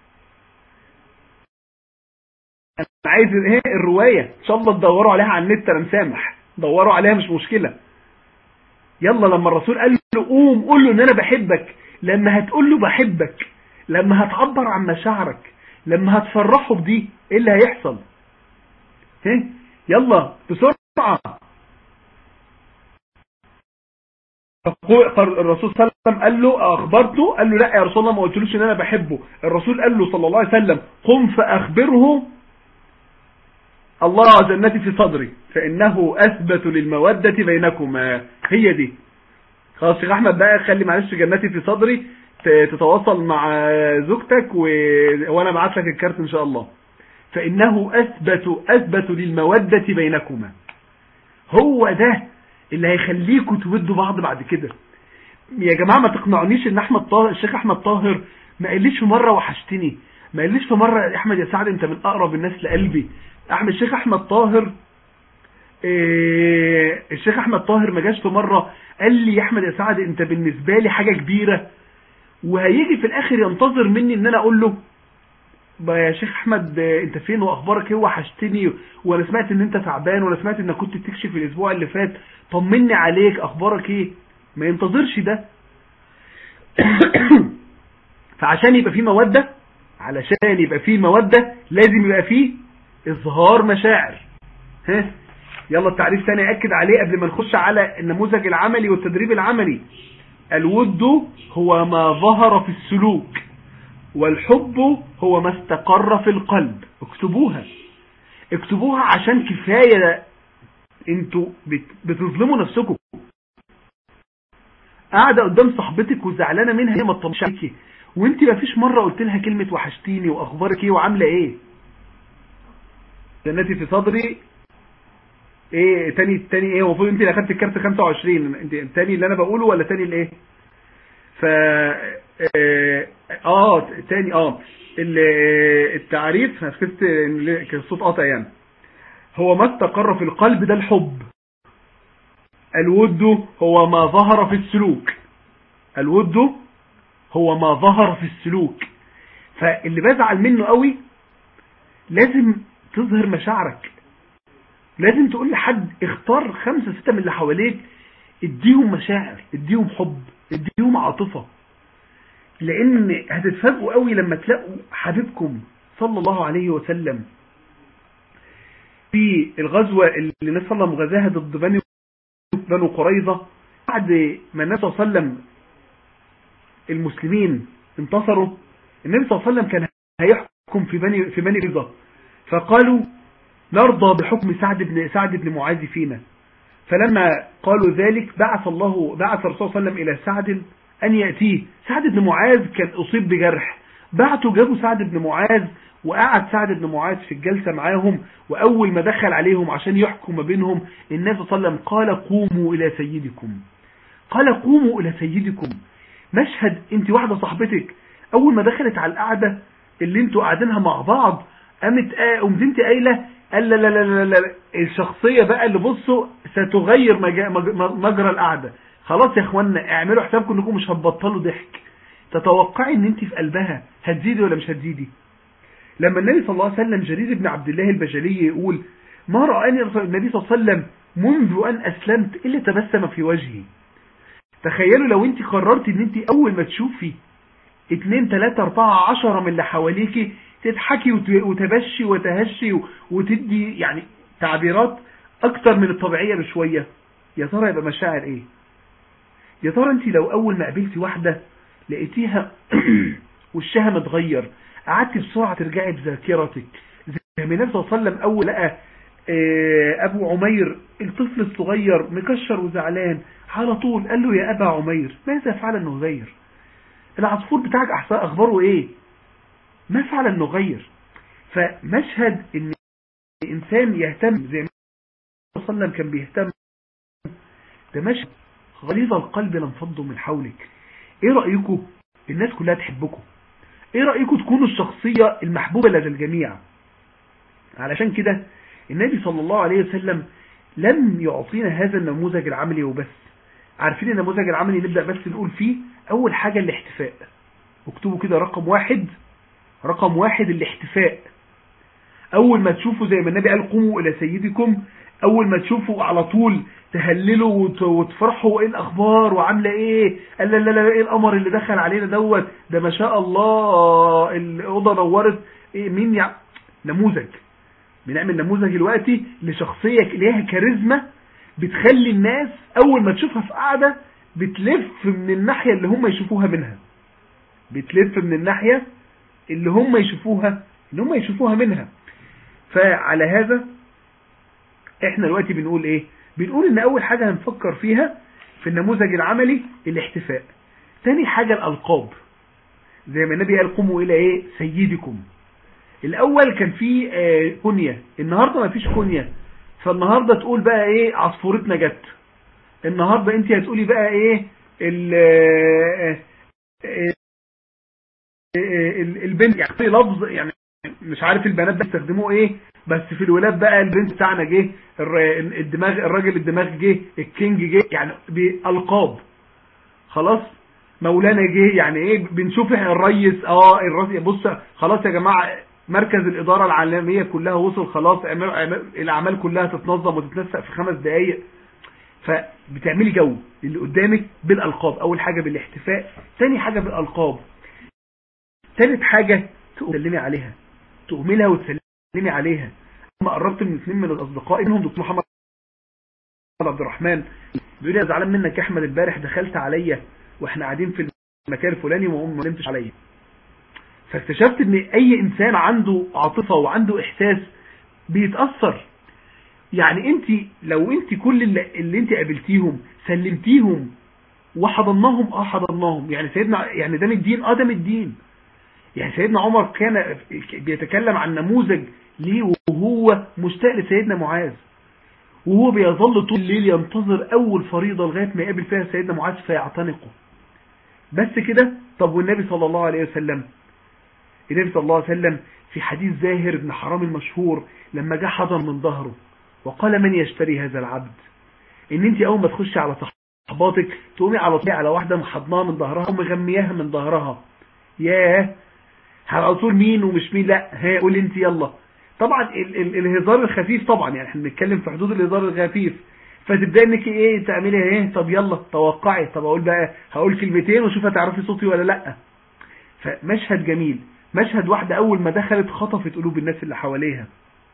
[SPEAKER 5] انا عايز ايه الرواية ان شاء الله تدوروا عليها على النت انا مسامح دوروا عليها مش مشكلة يلا لما الرسول قال له قوم قول له ان انا بحبك لما هتقول له بحبك لما هتعبر عن مشاعرك لما هتفرحه بدي ايه اللي هيحصل ايه يلا بسرعة الرسول صلى الله عليه وسلم قال له اخبرته قال له لا يا رسول الله ما قلتلوش ان انا بحبه الرسول قال له صلى الله عليه وسلم قم فاخبره الله جنتي في صدري فإنه أثبت للمودة بينكما هي دي خلاص شيخ أحمد بقى خلي معلش جنتي في صدري تتواصل مع زوجتك و... وأنا بعت لك الكارت إن شاء الله فإنه أثبت أثبت للمودة بينكما هو ده اللي هيخليكم تودوا بعض بعد كده يا جماعة ما تقنعونيش ان احمد طاهر الشيخ احمد طاهر ما قاليش في مرة وحشتني ما قاليش في مرة يا احمد يا سعد انت من اقرب الناس لقلبي احمد الشيخ احمد طاهر إيه الشيخ احمد طاهر ما جاش في مره قال لي يا احمد يا سعد انت بالنسبه لي حاجه كبيره وهيجي في الاخر ينتظر مني ان انا اقول له بقى يا شيخ احمد آه، انت فين واخبارك ايه وحشتني وانا سمعت ان انت تعبان وانا سمعت انك كنت بتكشف الاسبوع اللي فات طمني عليك اخبارك ايه ما ينتظرش ده فعشان يبقى في مودة علشان يبقى في مودة لازم يبقى في اظهار مشاعر ها يلا التعريف تاني اكد عليه قبل ما نخش على النموذج العملي والتدريب العملي الود هو ما ظهر في السلوك والحب هو ما استقر في القلب اكتبوها اكتبوها عشان كفاية انتوا بت- بتظلموا نفسكم قاعدة قدام صاحبتك وزعلانة منها هي ما تطمش عليكي وانت ما فيش مرة قلت لها كلمة وحشتيني واخبارك ايه وعاملة ايه جنتي في صدري ايه تاني تاني ايه المفروض انت اللي اخدت الكارت 25 انت تاني اللي انا بقوله ولا تاني الايه ف اه آه، تاني اه ال- التعريف انا فكرت إن كان الصوت قاطع يعني هو ما استقر في القلب ده الحب الود هو ما ظهر في السلوك الود هو ما ظهر في السلوك فاللي بزعل منه قوي لازم تظهر مشاعرك لازم تقول لحد اختار خمسة ستة من اللي حواليك اديهم مشاعر اديهم حب اديهم عاطفة لان هتتفاجئوا قوي لما تلاقوا حبيبكم صلى الله عليه وسلم في الغزوة اللي النبي صلى الله عليه وسلم غزاها ضد بني بنو قريظة بعد ما النبي صلى الله عليه وسلم المسلمين انتصروا النبي صلى الله عليه وسلم كان هيحكم في بني في بني قريظة فقالوا نرضى بحكم سعد بن سعد بن معاذ فينا فلما قالوا ذلك بعث الله بعث الرسول صلى الله عليه وسلم إلى سعد أن يأتيه سعد بن معاذ كان أصيب بجرح بعتوا جابوا سعد بن معاذ وقعد سعد بن معاذ في الجلسة معاهم وأول ما دخل عليهم عشان يحكم ما بينهم النبي صلى الله عليه وسلم قال قوموا إلى سيدكم قال قوموا إلى سيدكم مشهد انت واحدة صاحبتك أول ما دخلت على القعدة اللي انتوا قاعدينها مع بعض قامت آه، قمت انت قايله قال لا لا لا لا لا الشخصية بقى اللي بصوا ستغير مجا- مج- مجرى القعدة خلاص يا اخوانا اعملوا حسابكم انكم مش هتبطلوا ضحك تتوقعي ان انت في قلبها هتزيدي ولا مش هتزيدي لما النبي صلى الله عليه وسلم جرير بن عبد الله البجلي يقول ما رآني رسول- النبي صلى الله عليه وسلم منذ ان اسلمت الا تبسم في وجهي تخيلوا لو انت قررت ان انت اول ما تشوفي اتنين تلاتة اربعة عشرة من اللي حواليكي تضحكي وت- وتبشي وتهشي و- وتدي يعني تعبيرات اكتر من الطبيعية بشوية يا ترى يبقى مشاعر ايه يا ترى انت لو اول ما قابلتي واحدة لقيتيها وشها متغير قعدتي بسرعة ترجعي بذاكرتك زي ما النبي صلى الله عليه وسلم اول لقى آه، ابو عمير الطفل الصغير مكشر وزعلان على طول قال له يا ابا عمير ماذا فعل النغير العصفور بتاعك أحسن اخباره ايه ما فعل النغير فمشهد ان انسان يهتم زي ما النبي صلى الله عليه وسلم كان بيهتم ده مشهد غليظ القلب لانفضوا من حولك ايه رأيكم الناس كلها تحبكم ايه رأيكم تكونوا الشخصية المحبوبة لدى الجميع علشان كده النبي صلى الله عليه وسلم لم يعطينا هذا النموذج العملي وبس عارفين النموذج العملي نبدأ بس نقول فيه اول حاجة الاحتفاء اكتبوا كده رقم واحد رقم واحد الاحتفاء اول ما تشوفوا زي ما النبي قال قوموا الى سيدكم اول ما تشوفوا على طول تهللوا وت- وتفرحوا ايه الاخبار وعامله ايه قال لا لا لا ايه القمر اللي دخل علينا دوت ده ما شاء الله الاوضه نورت إيه مين يع... نموذج بنعمل نموذج دلوقتي لشخصيه ليها كاريزما بتخلي الناس اول ما تشوفها في قاعده بتلف من الناحيه اللي هم يشوفوها منها بتلف من الناحيه اللي هم يشوفوها اللي هم يشوفوها منها فعلى هذا احنا دلوقتي بنقول ايه بنقول ان اول حاجة هنفكر فيها في النموذج العملي الاحتفاء تاني حاجة الالقاب زي ما النبي قال قوموا الى ايه سيدكم الاول كان في آه، كنية النهاردة ما فيش كنية فالنهاردة تقول بقى ايه عصفورتنا جت النهاردة انت هتقولي بقى ايه ال آه، آه، آه، ال- البنت يعني في لفظ يعني مش عارف البنات بيستخدموه ايه بس في الولاد بقى البنت بتاعنا جه الر- الدماغ الراجل الدماغ جه الكينج جه يعني بألقاب خلاص مولانا جه يعني ايه بنشوف احنا الريس اه الرئيس بص خلاص يا جماعه مركز الاداره العالميه كلها وصل خلاص أعمال- أعمال- الاعمال كلها تتنظم وتتنسق في خمس دقائق فبتعملي جو اللي قدامك بالالقاب اول حاجه بالاحتفاء تاني حاجه بالالقاب تالت حاجه تسلمي عليها تؤملها وتسلمي عليها لما قربت من اثنين من الاصدقاء منهم دكتور محمد عبد الرحمن بيقول لي انا زعلان منك يا احمد امبارح دخلت عليا واحنا قاعدين في المكان الفلاني وما ما نمتش عليا فاكتشفت ان اي انسان عنده عاطفه وعنده احساس بيتاثر يعني انت لو انت كل اللي, اللي انت قابلتيهم سلمتيهم وحضناهم اه حضناهم يعني سيدنا يعني ده من الدين اه ده من الدين يعني سيدنا عمر كان بيتكلم عن نموذج ليه وهو مشتاق لسيدنا معاذ وهو بيظل طول الليل ينتظر اول فريضة لغاية ما يقابل فيها سيدنا معاذ فيعتنقه بس كده طب والنبي صلى الله عليه وسلم النبي صلى الله عليه وسلم في حديث زاهر بن حرام المشهور لما جه حضن من ظهره وقال من يشتري هذا العبد ان انت اول ما تخشي على صحباتك تقومي على طول على واحدة محضناها من ظهرها ومغمياها من ظهرها ياه على طول مين ومش مين لا ها قول انت يلا طبعا ال ال الهزار الخفيف طبعا يعني احنا بنتكلم في حدود الهزار الخفيف فتبدأ انك ايه تعملي ايه طب يلا توقعي طب اقول بقى هقول كلمتين وشوف هتعرفي صوتي ولا لا فمشهد جميل مشهد واحدة اول ما دخلت خطفت قلوب الناس اللي حواليها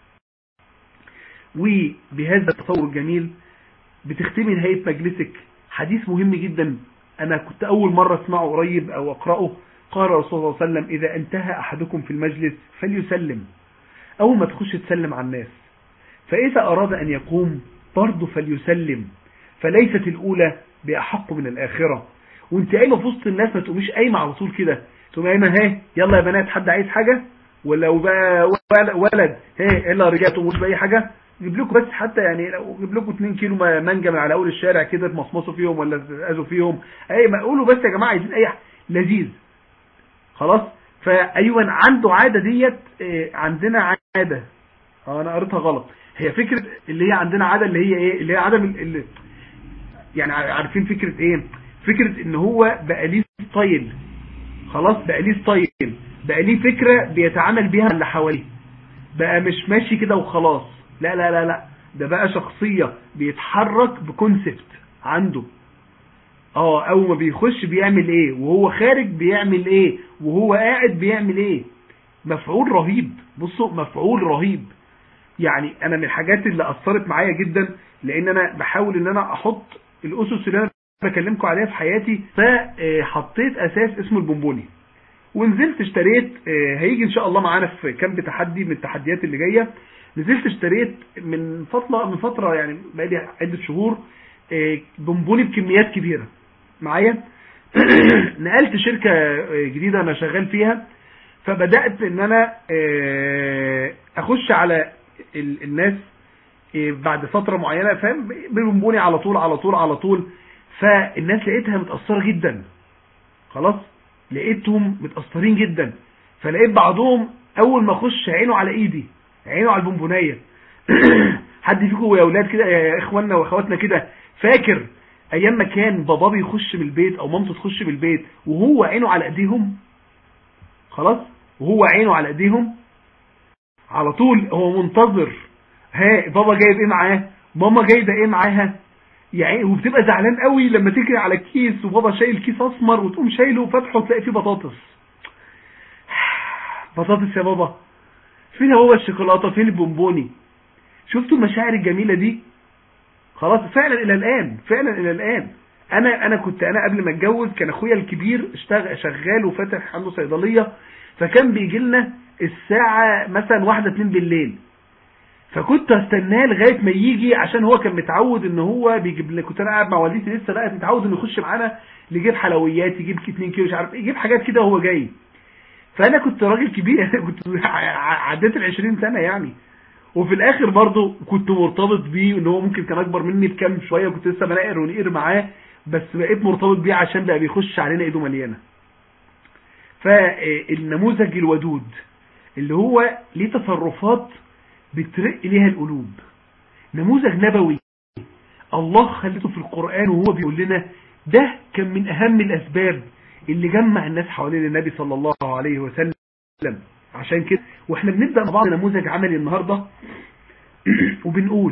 [SPEAKER 5] وبهذا التصور الجميل بتختمي نهاية مجلسك حديث مهم جدا انا كنت اول مرة اسمعه قريب او اقرأه قال رسول الله صلى الله عليه وسلم اذا انتهى احدكم في المجلس فليسلم اول ما تخش تسلم على الناس فاذا اراد ان يقوم برضه فليسلم فليست الاولى باحق من الاخرة وانت قايمه في وسط الناس ما تقوميش قايمه على طول كده تقوم قايمه ها يلا يا بنات حد عايز حاجه ولو بقى ولد ها يلا رجال تقوموش باي حاجه جيب لكم بس حتى يعني لو جيب لكم 2 كيلو مانجا من على اول الشارع كده تمصمصوا فيهم ولا تأذوا فيهم اي ما قولوا بس يا جماعه عايزين اي حاجة. لذيذ خلاص فايوه عنده عاده ديت عندنا عاده اه انا قريتها غلط هي فكره اللي هي عندنا عاده اللي هي ايه اللي هي عدم اللي يعني عارفين فكره ايه فكره ان هو بقى ليه ستايل خلاص بقى ليه ستايل بقى ليه فكره بيتعامل بيها اللي حواليه بقى مش ماشي كده وخلاص لا لا لا لا ده بقى شخصيه بيتحرك بكونسبت عنده اه اول ما بيخش بيعمل ايه وهو خارج بيعمل ايه وهو قاعد بيعمل ايه مفعول رهيب بصوا مفعول رهيب يعني انا من الحاجات اللي اثرت معايا جدا لان انا بحاول ان انا احط الاسس اللي انا بكلمكم عليها في حياتي فحطيت اساس اسمه البونبوني ونزلت اشتريت هيجي ان شاء الله معانا في كام تحدي من التحديات اللي جايه نزلت اشتريت من فتره من فتره يعني بقالي عده شهور بونبوني بكميات كبيره معايا نقلت شركة جديدة انا شغال فيها فبدأت ان انا اخش على الناس بعد فترة معينة فاهم بيبونبوني على طول على طول على طول فالناس لقيتها متأثرة جدا خلاص لقيتهم متأثرين جدا فلقيت بعضهم اول ما اخش عينه على ايدي عينه على البونبونية حد فيكم يا اولاد كده يا اخواننا واخواتنا كده فاكر ايام ما كان بابا بيخش من البيت او مامته تخش من البيت وهو عينه على ايديهم خلاص وهو عينه على ايديهم على طول هو منتظر ها بابا جايب ايه معاه ماما جايبه ايه معاها يعني وبتبقى زعلان قوي لما تجري على الكيس وبابا شايل كيس اسمر وتقوم شايله وفتحه تلاقي فيه بطاطس بطاطس يا بابا فين هو الشوكولاته فين البونبوني شفتوا المشاعر الجميله دي خلاص فعلا الى الان فعلا الى الان انا انا كنت انا قبل ما اتجوز كان اخويا الكبير اشتغل شغال وفاتح عنده صيدليه فكان بيجي لنا الساعه مثلا واحدة اتنين بالليل فكنت استناه لغايه ما يجي عشان هو كان متعود ان هو بيجيب لنا كنت انا قاعد مع والدتي لسه بقى متعود انه يخش معانا يجيب حلويات يجيب 2 كيلو مش عارف يجيب حاجات كده وهو جاي فانا كنت راجل كبير كنت عديت ال 20 سنه يعني وفي الاخر برضه كنت مرتبط بيه ان هو ممكن كان اكبر مني بكام شويه كنت لسه بنقر ونقر معاه بس بقيت مرتبط بيه عشان بقى بيخش علينا ايده مليانه فالنموذج الودود اللي هو ليه تصرفات بترق ليها القلوب نموذج نبوي الله خلته في القرآن وهو بيقول لنا ده كان من أهم الأسباب اللي جمع الناس حوالين النبي صلى الله عليه وسلم عشان كده واحنا بنبدأ مع بعض نموذج عملي النهاردة وبنقول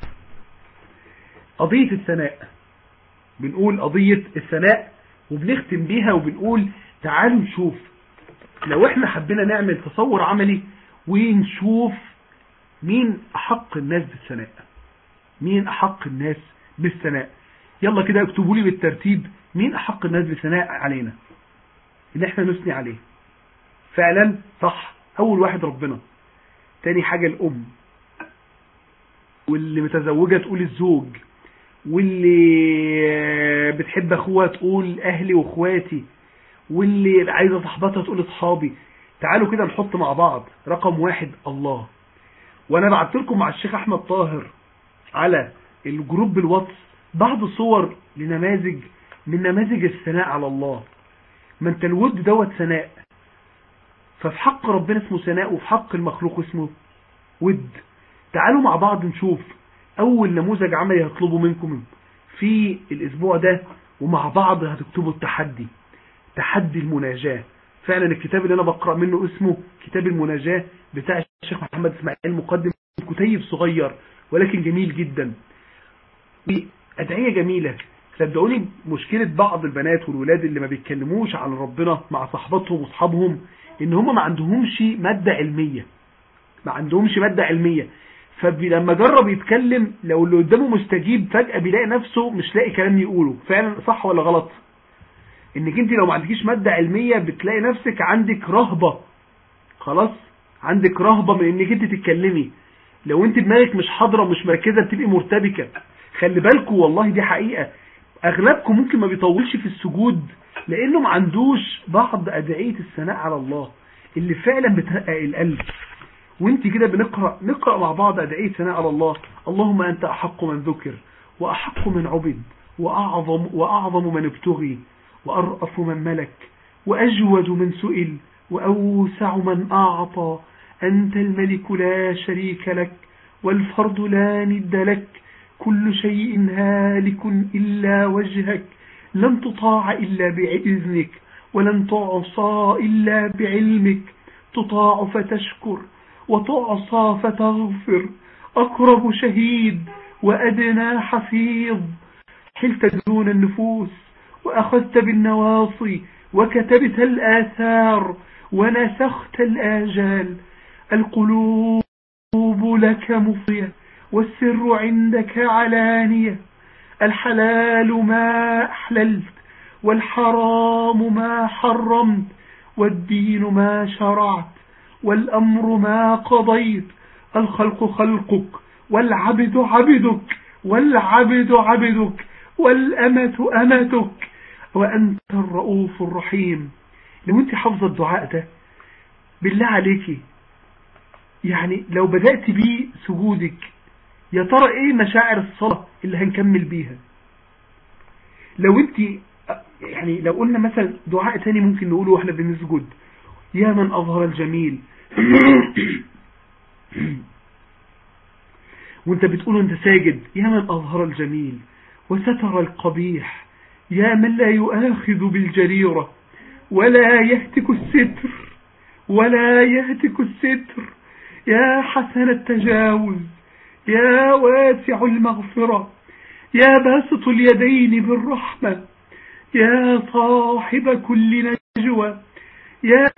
[SPEAKER 5] قضية الثناء بنقول قضية الثناء وبنختم بيها وبنقول تعالوا نشوف لو احنا حبينا نعمل تصور عملي ونشوف مين أحق الناس بالثناء مين أحق الناس بالثناء يلا كده اكتبوا لي بالترتيب مين أحق الناس بالثناء علينا اللي احنا نثني عليه فعلا صح أول واحد ربنا تاني حاجة الأم واللي متزوجة تقول الزوج واللي بتحب أخوها تقول أهلي وأخواتي واللي عايزة صحبتها تقول أصحابي تعالوا كده نحط مع بعض رقم واحد الله وانا بعت لكم مع الشيخ احمد طاهر على الجروب بالواتس بعض صور لنماذج من نماذج الثناء على الله ما انت الود دوت ثناء ففي حق ربنا اسمه ثناء وفي حق المخلوق اسمه ود تعالوا مع بعض نشوف اول نموذج عملي هطلبه منكم في الاسبوع ده ومع بعض هتكتبوا التحدي تحدي المناجاة فعلا الكتاب اللي انا بقرأ منه اسمه كتاب المناجاة بتاع الشيخ محمد اسماعيل مقدم كتيب صغير ولكن جميل جدا وأدعية جميلة صدقوني مشكلة بعض البنات والولاد اللي ما بيتكلموش عن ربنا مع صحباتهم واصحابهم ان هم ما عندهمش مادة علمية ما عندهمش مادة علمية فلما جرب يتكلم لو اللي قدامه مستجيب فجأة بيلاقي نفسه مش لاقي كلام يقوله فعلا صح ولا غلط انك انت لو ما عندكيش مادة علمية بتلاقي نفسك عندك رهبة خلاص عندك رهبة من انك انت تتكلمي لو انت دماغك مش حاضرة ومش مركزة بتبقي مرتبكة خلي بالكم والله دي حقيقة اغلبكم ممكن ما بيطولش في السجود لانه ما عندوش بعض ادعية الثناء على الله اللي فعلا بترقق القلب وانت كده بنقرأ نقرأ مع بعض ادعية ثناء على الله اللهم انت احق من ذكر واحق من عبد واعظم, وأعظم من ابتغي وارأف من ملك واجود من سئل وأوسع من أعطى أنت الملك لا شريك لك والفرد لا ند لك كل شيء هالك إلا وجهك لن تطاع إلا بإذنك ولن تعصى إلا بعلمك تطاع فتشكر وتعصى فتغفر أقرب شهيد وأدنى حفيظ حلت دون النفوس وأخذت بالنواصي وكتبت الآثار ونسخت الآجال القلوب لك مفضية والسر عندك علانية الحلال ما أحللت والحرام ما حرمت والدين ما شرعت والأمر ما قضيت الخلق خلقك والعبد عبدك والعبد عبدك والأمة أمتك وأنت الرؤوف الرحيم لو انت حافظة الدعاء ده بالله عليكي يعني لو بدأت بيه سجودك يا ترى ايه مشاعر الصلاة اللي هنكمل بيها لو انت يعني لو قلنا مثلا دعاء تاني ممكن نقوله واحنا بنسجد يا من أظهر الجميل وانت بتقول انت ساجد يا من أظهر الجميل وستر القبيح يا من لا يؤاخذ بالجريرة ولا يهتك الستر ولا يهتك الستر يا حسن التجاوز يا واسع المغفرة يا باسط اليدين بالرحمة يا صاحب كل نجوى يا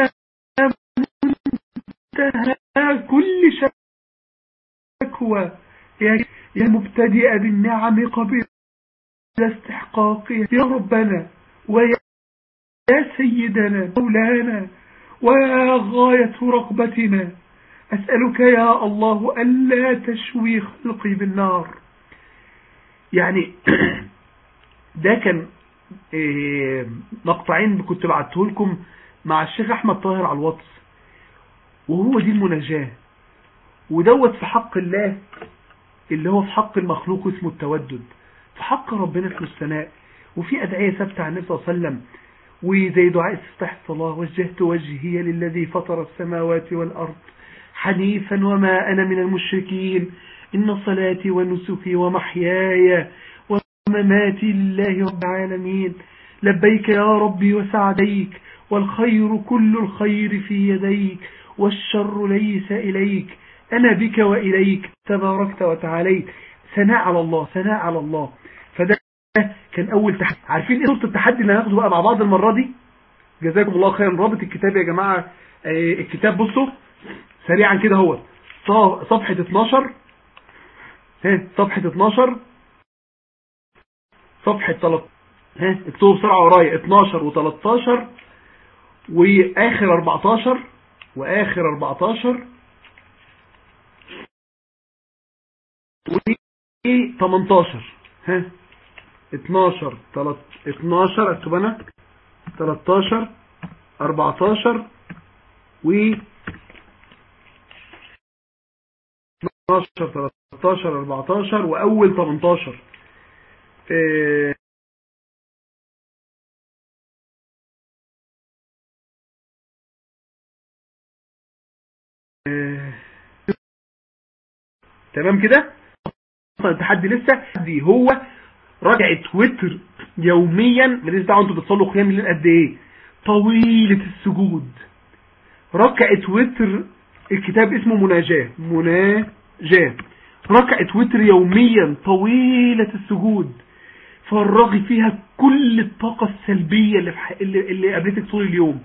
[SPEAKER 5] منتهى كل شكوى يا, يا مبتدئ بالنعم قبل استحقاقها يا ربنا ويا يا سيدنا مولانا ويا غاية رغبتنا أسألك يا الله ألا تشوي خلقي بالنار يعني ده كان مقطعين كنت بعته لكم مع الشيخ أحمد طاهر على الواتس وهو دي المناجاة ودوت في حق الله اللي هو في حق المخلوق اسمه التودد في حق ربنا اسمه الثناء وفي أدعية ثابتة عن النبي صلى الله عليه وسلم وزي دعاء استفتاح الصلاة وجهت وجهي للذي فطر السماوات والأرض حنيفا وما أنا من المشركين إن صلاتي ونسكي ومحياي ومماتي لله رب العالمين لبيك يا ربي وسعديك والخير كل الخير في يديك والشر ليس إليك أنا بك وإليك تباركت وتعاليت ثناء على الله ثناء على الله فده كان أول تحدي عارفين إيه صورة التحدي اللي هناخده بقى مع بعض المرة دي جزاكم الله خيرا رابط الكتاب يا جماعة آه، الكتاب بصوا سريعا كده هو ص- صفحة 12 ها صفحة 12 صفحة 13 ها اكتبوا بسرعة ورايا 12 و13 واخر 14 واخر 14 و 18 ها 12 تلت- 12 اكتب انا 13 14 و 12 13 14 واول 18 آه، آه، تمام كده التحدي لسه دي هو رجعت وتر يوميا ماليش دعوه انتوا بتصلوا قيام الليل قد ايه طويله السجود ركعت وتر الكتاب اسمه مناجاة مناجاة ركعت وتر يوميا طويلة السجود فرغي فيها كل الطاقة السلبية اللي, في ح... اللي, اللي قابلتك طول اليوم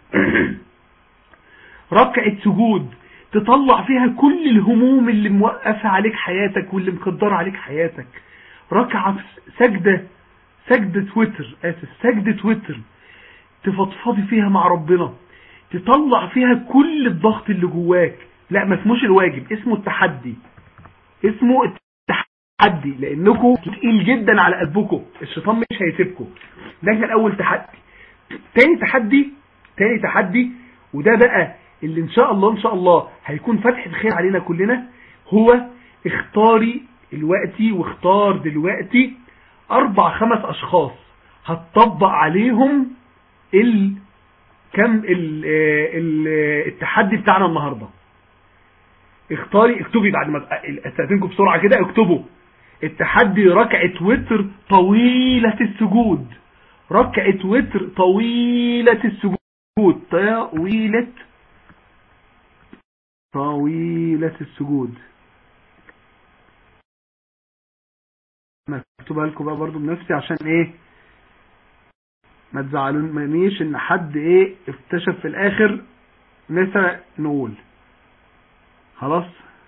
[SPEAKER 5] ركعت سجود تطلع فيها كل الهموم اللي موقفة عليك حياتك واللي مقدرة عليك حياتك ركعة سجدة سجدة وتر آسف سجدة وتر تفضفضي فيها مع ربنا تطلع فيها كل الضغط اللي جواك لا ما اسموش الواجب اسمه التحدي اسمه التحدي لانكم تقيل جدا على قلبكم الشيطان مش هيسيبكم ده كان اول تحدي تاني تحدي تاني تحدي وده بقى اللي ان شاء الله ان شاء الله هيكون فتح الخير علينا كلنا هو اختاري دلوقتي واختار دلوقتي اربع خمس اشخاص هتطبق عليهم ال كم ال ال التحدي بتاعنا النهاردة اختاري اكتبي بعد ما استاذنكم بسرعة كده اكتبوا التحدي ركعة وتر طويلة السجود ركعة وتر طويلة السجود طويلة طويلة السجود انا اكتبها لكم بقى برضو بنفسي عشان ايه ما تزعلونيش ان حد ايه اكتشف في الاخر نسى نقول خلاص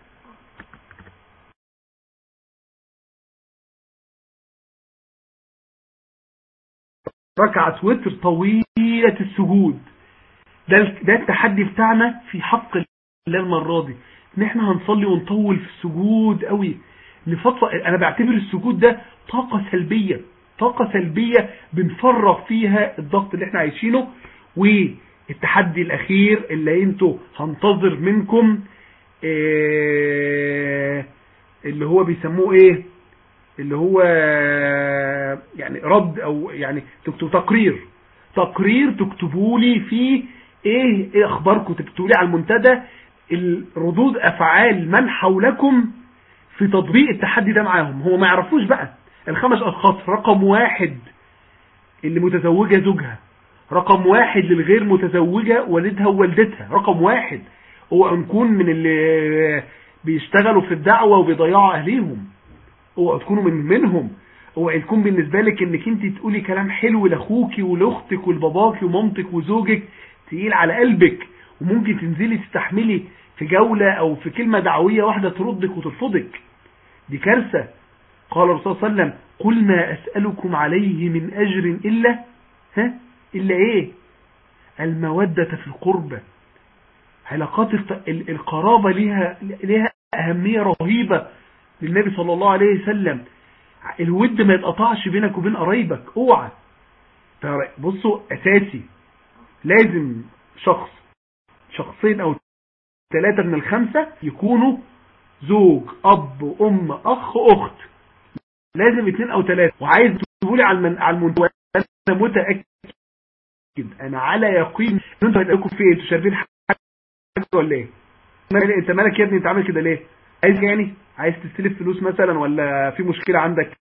[SPEAKER 5] ركعة وتر طويلة السجود ده ده التحدي بتاعنا في حق الله المرة دي ان احنا هنصلي ونطول في السجود قوي لفترة انا بعتبر السجود ده طاقة سلبية طاقة سلبية بنفرغ فيها الضغط اللي احنا عايشينه والتحدي الاخير اللي انتوا هنتظر منكم اه اللي هو بيسموه ايه اللي هو يعني رد او يعني تكتبوا تقرير تقرير تكتبوا لي فيه ايه ايه اخباركم تكتبوا لي على المنتدى الردود افعال من حولكم في تطبيق التحدي ده معاهم هو ما يعرفوش بقى الخمس اشخاص رقم واحد اللي متزوجة زوجها رقم واحد للغير متزوجة والدها ووالدتها رقم واحد هو نكون من اللي بيشتغلوا في الدعوة وبيضيعوا اهليهم هو تكونوا من منهم هو يكون بالنسبة لك انك انت تقولي كلام حلو لاخوكي ولاختك ولباباكي ومامتك وزوجك تقيل على قلبك وممكن تنزلي تستحملي في جولة او في كلمة دعوية واحدة تردك وترفضك دي كارثة قال الرسول صلى الله عليه وسلم قل ما أسألكم عليه من أجر إلا ها إلا إيه المودة في القربة علاقات القرابة لها, لها أهمية رهيبة للنبي صلى الله عليه وسلم الود ما يتقطعش بينك وبين قرايبك اوعى بصوا أساسي لازم شخص شخصين أو ثلاثة من الخمسة يكونوا زوج أب أم أخ أخت لازم اثنين او ثلاثة وعايز تقولي على المن... على المنتوى انا متأكد انا على يقين ان انتوا هتلاقوا في انتوا شايفين حاجه ولا ايه انت مالك يا ابني انت عامل كده ليه عايز يعني عايز تستلف فلوس مثلا ولا في مشكله عندك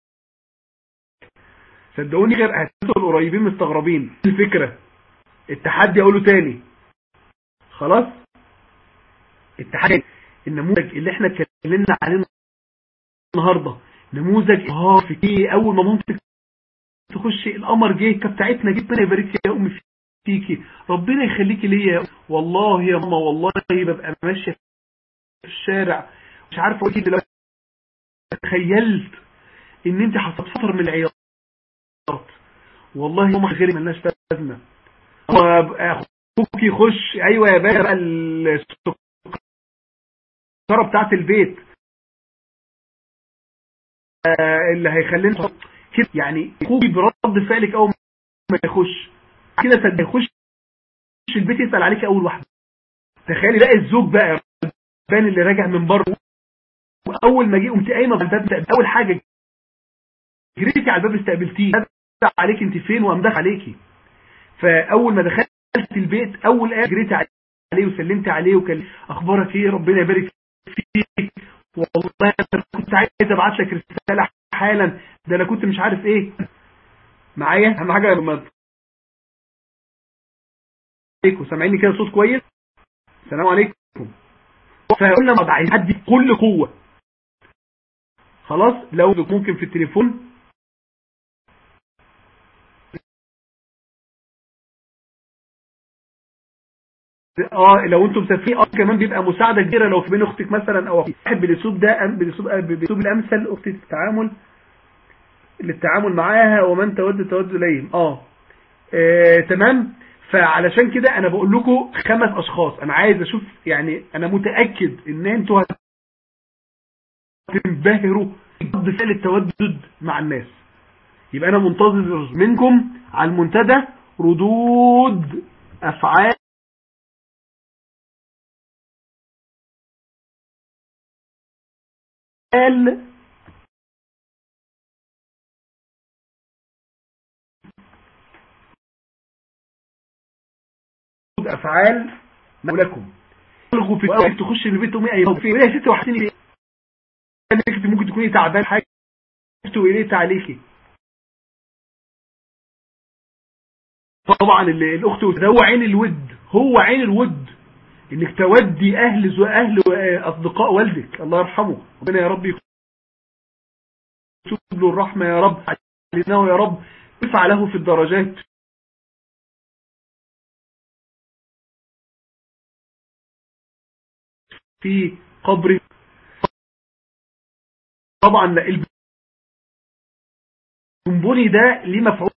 [SPEAKER 5] صدقوني غير هتبقوا القريبين مستغربين الفكره التحدي اقوله تاني خلاص التحدي النموذج اللي احنا اتكلمنا عليه النهارده نموذج اه في ايه اول ما مامتك تخش القمر جه بتاعتنا جدا ربنا يبارك يا امي فيكي ربنا يخليكي ليا والله يا ماما والله ببقى ماشيه في الشارع مش عارفه اقول ايه تخيلت ان انت هتتفطر من العياط والله ماما غيري ملناش لازمه اخوك يخش ايوه يا باشا بقى السكره بتاعت البيت اللي هيخلينا كده يعني اخوك برد فعلك اول ما يخش كده صدق يخش البيت يسال عليك اول واحده تخيلي بقى الزوج بقى البان اللي راجع من بره واول ما جه قمت قايمه على الباب اول حاجه جريتي على الباب استقبلتيه عليك انت فين وقام دخل عليكي فاول ما دخلت البيت اول ايه جريتي عليه وسلمت عليه وكان اخبارك ايه ربنا يبارك فيك والله انا كنت عايز ابعت لك رساله حالا ده انا كنت مش عارف ايه معايا اهم حاجه لما عليكم سامعيني كده صوت كويس السلام عليكم فقلنا ما عايز ادي بكل قوه خلاص لو ممكن في التليفون اه لو انتم مسافرين اه كمان بيبقى مساعده كبيره لو في بين اختك مثلا او واحد بالاسلوب ده بالاسلوب بالاسلوب الامثل اختي في التعامل للتعامل معاها ومن تود تود اليهم اه, آه تمام فعلشان كده انا بقول لكم خمس اشخاص انا عايز اشوف يعني انا متاكد ان انتوا هتنبهروا رد فعل التودد مع الناس يبقى انا منتظر منكم على المنتدى ردود افعال قال افعال لكم الغوا في الوقت تخش البيت تقومي ايه في يا ستي وحشتني ليه انك ممكن تكوني تعبان حاجه وقليت عليكي طبعا الاخت هو عين الود هو عين الود انك تودي اهل واهل واصدقاء والدك الله يرحمه ربنا يا رب يكتب له الرحمه يا رب علينا يا رب ارفع له في الدرجات في قبر طبعا البنبوني ده ليه مفعول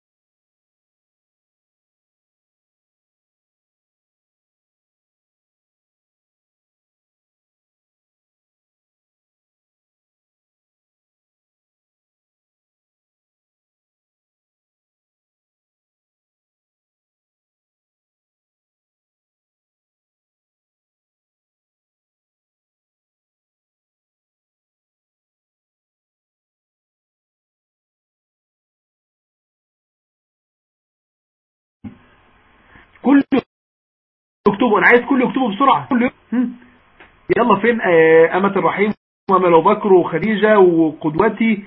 [SPEAKER 5] كل يكتبوا انا عايز كل يكتبوا بسرعة كل يلا فين آه أمة الرحيم وأمل بكر وخديجة وقدوتي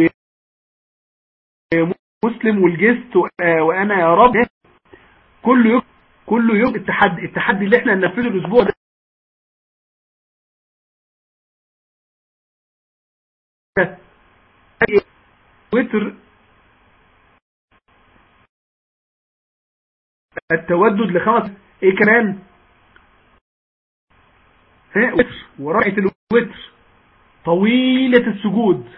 [SPEAKER 5] ومسلم والجست وأنا يا رب كل يوم كل يوم التحدي التحدي اللي احنا ننفذه الأسبوع ده وتر التودد لخمس ايه كمان ها وتر وركعه الوتر طويلة السجود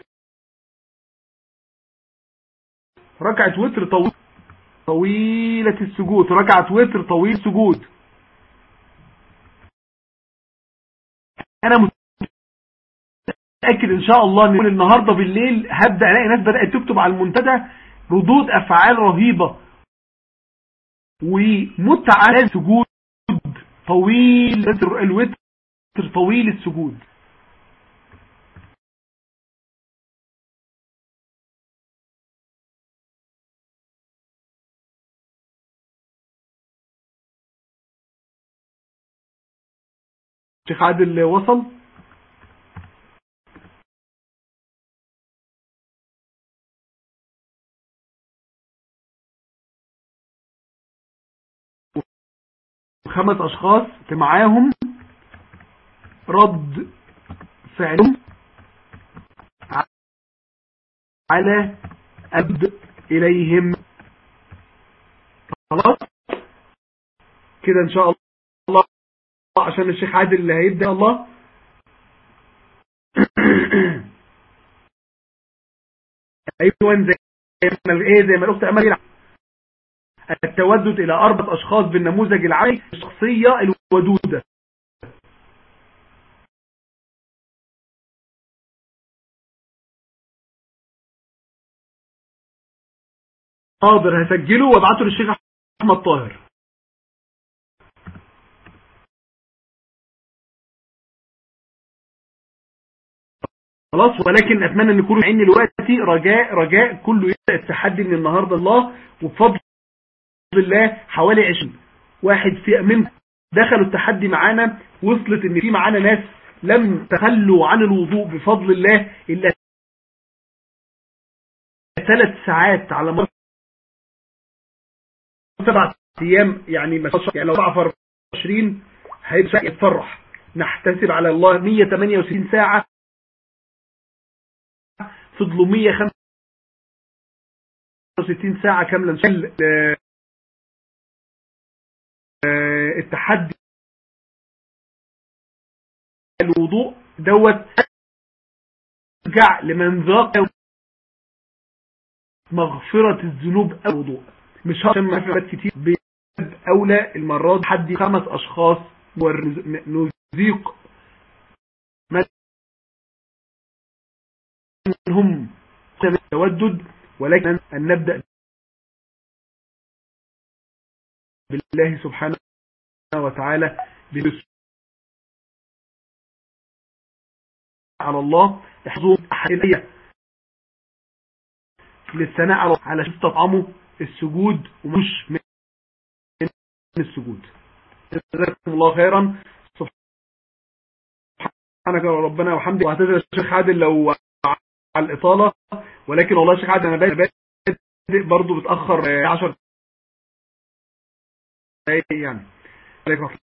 [SPEAKER 5] ركعة وتر طويلة طويلة السجود ركعة وتر طويل سجود انا متأكد ان شاء الله ان النهاردة بالليل هبدأ الاقي ناس بدأت تكتب على المنتدى ردود افعال رهيبة ومتعة سجود طويل الوتر طويل السجود الشيخ عادل وصل خمس اشخاص معاهم رد فعلهم على أبد إليهم خلاص كده إن شاء الله عشان الشيخ عادل اللي هيبدأ الله أيوة زي ما إيه زي ما الأخت أمل التودد إلى أربعة أشخاص بالنموذج العملي الشخصية الودودة حاضر هسجله وابعته للشيخ احمد طاهر خلاص ولكن اتمنى ان يكونوا عيني دلوقتي رجاء رجاء كله يبدا التحدي من النهارده الله وبفضل الله حوالي 20 واحد في منهم دخلوا التحدي معانا وصلت ان في معانا ناس لم تخلوا عن الوضوء بفضل الله الا ثلاث ساعات على مر سبع ايام يعني ما يعني لو ضعف 20 هيبقى يتفرح نحتسب على الله 168 ساعة فضلوا 165 ساعة كاملة نشل التحدي الوضوء دوت رجع لمن ذاق مغفرة الذنوب أو الوضوء مش عشان مغفرات كتير أولى المرات حد خمس أشخاص نذيق منهم التودد ولكن أن نبدأ بالله سبحانه وتعالى على الله احظوا أحيانية للثناء على شفت تطعمه السجود ومش من السجود جزاكم الله خيرا سبحانك ربنا وحمدك واعتذر الشيخ عادل لو على الإطالة ولكن والله الشيخ عادل أنا بادئ برضه بتأخر 10 دقايق يعني عليكم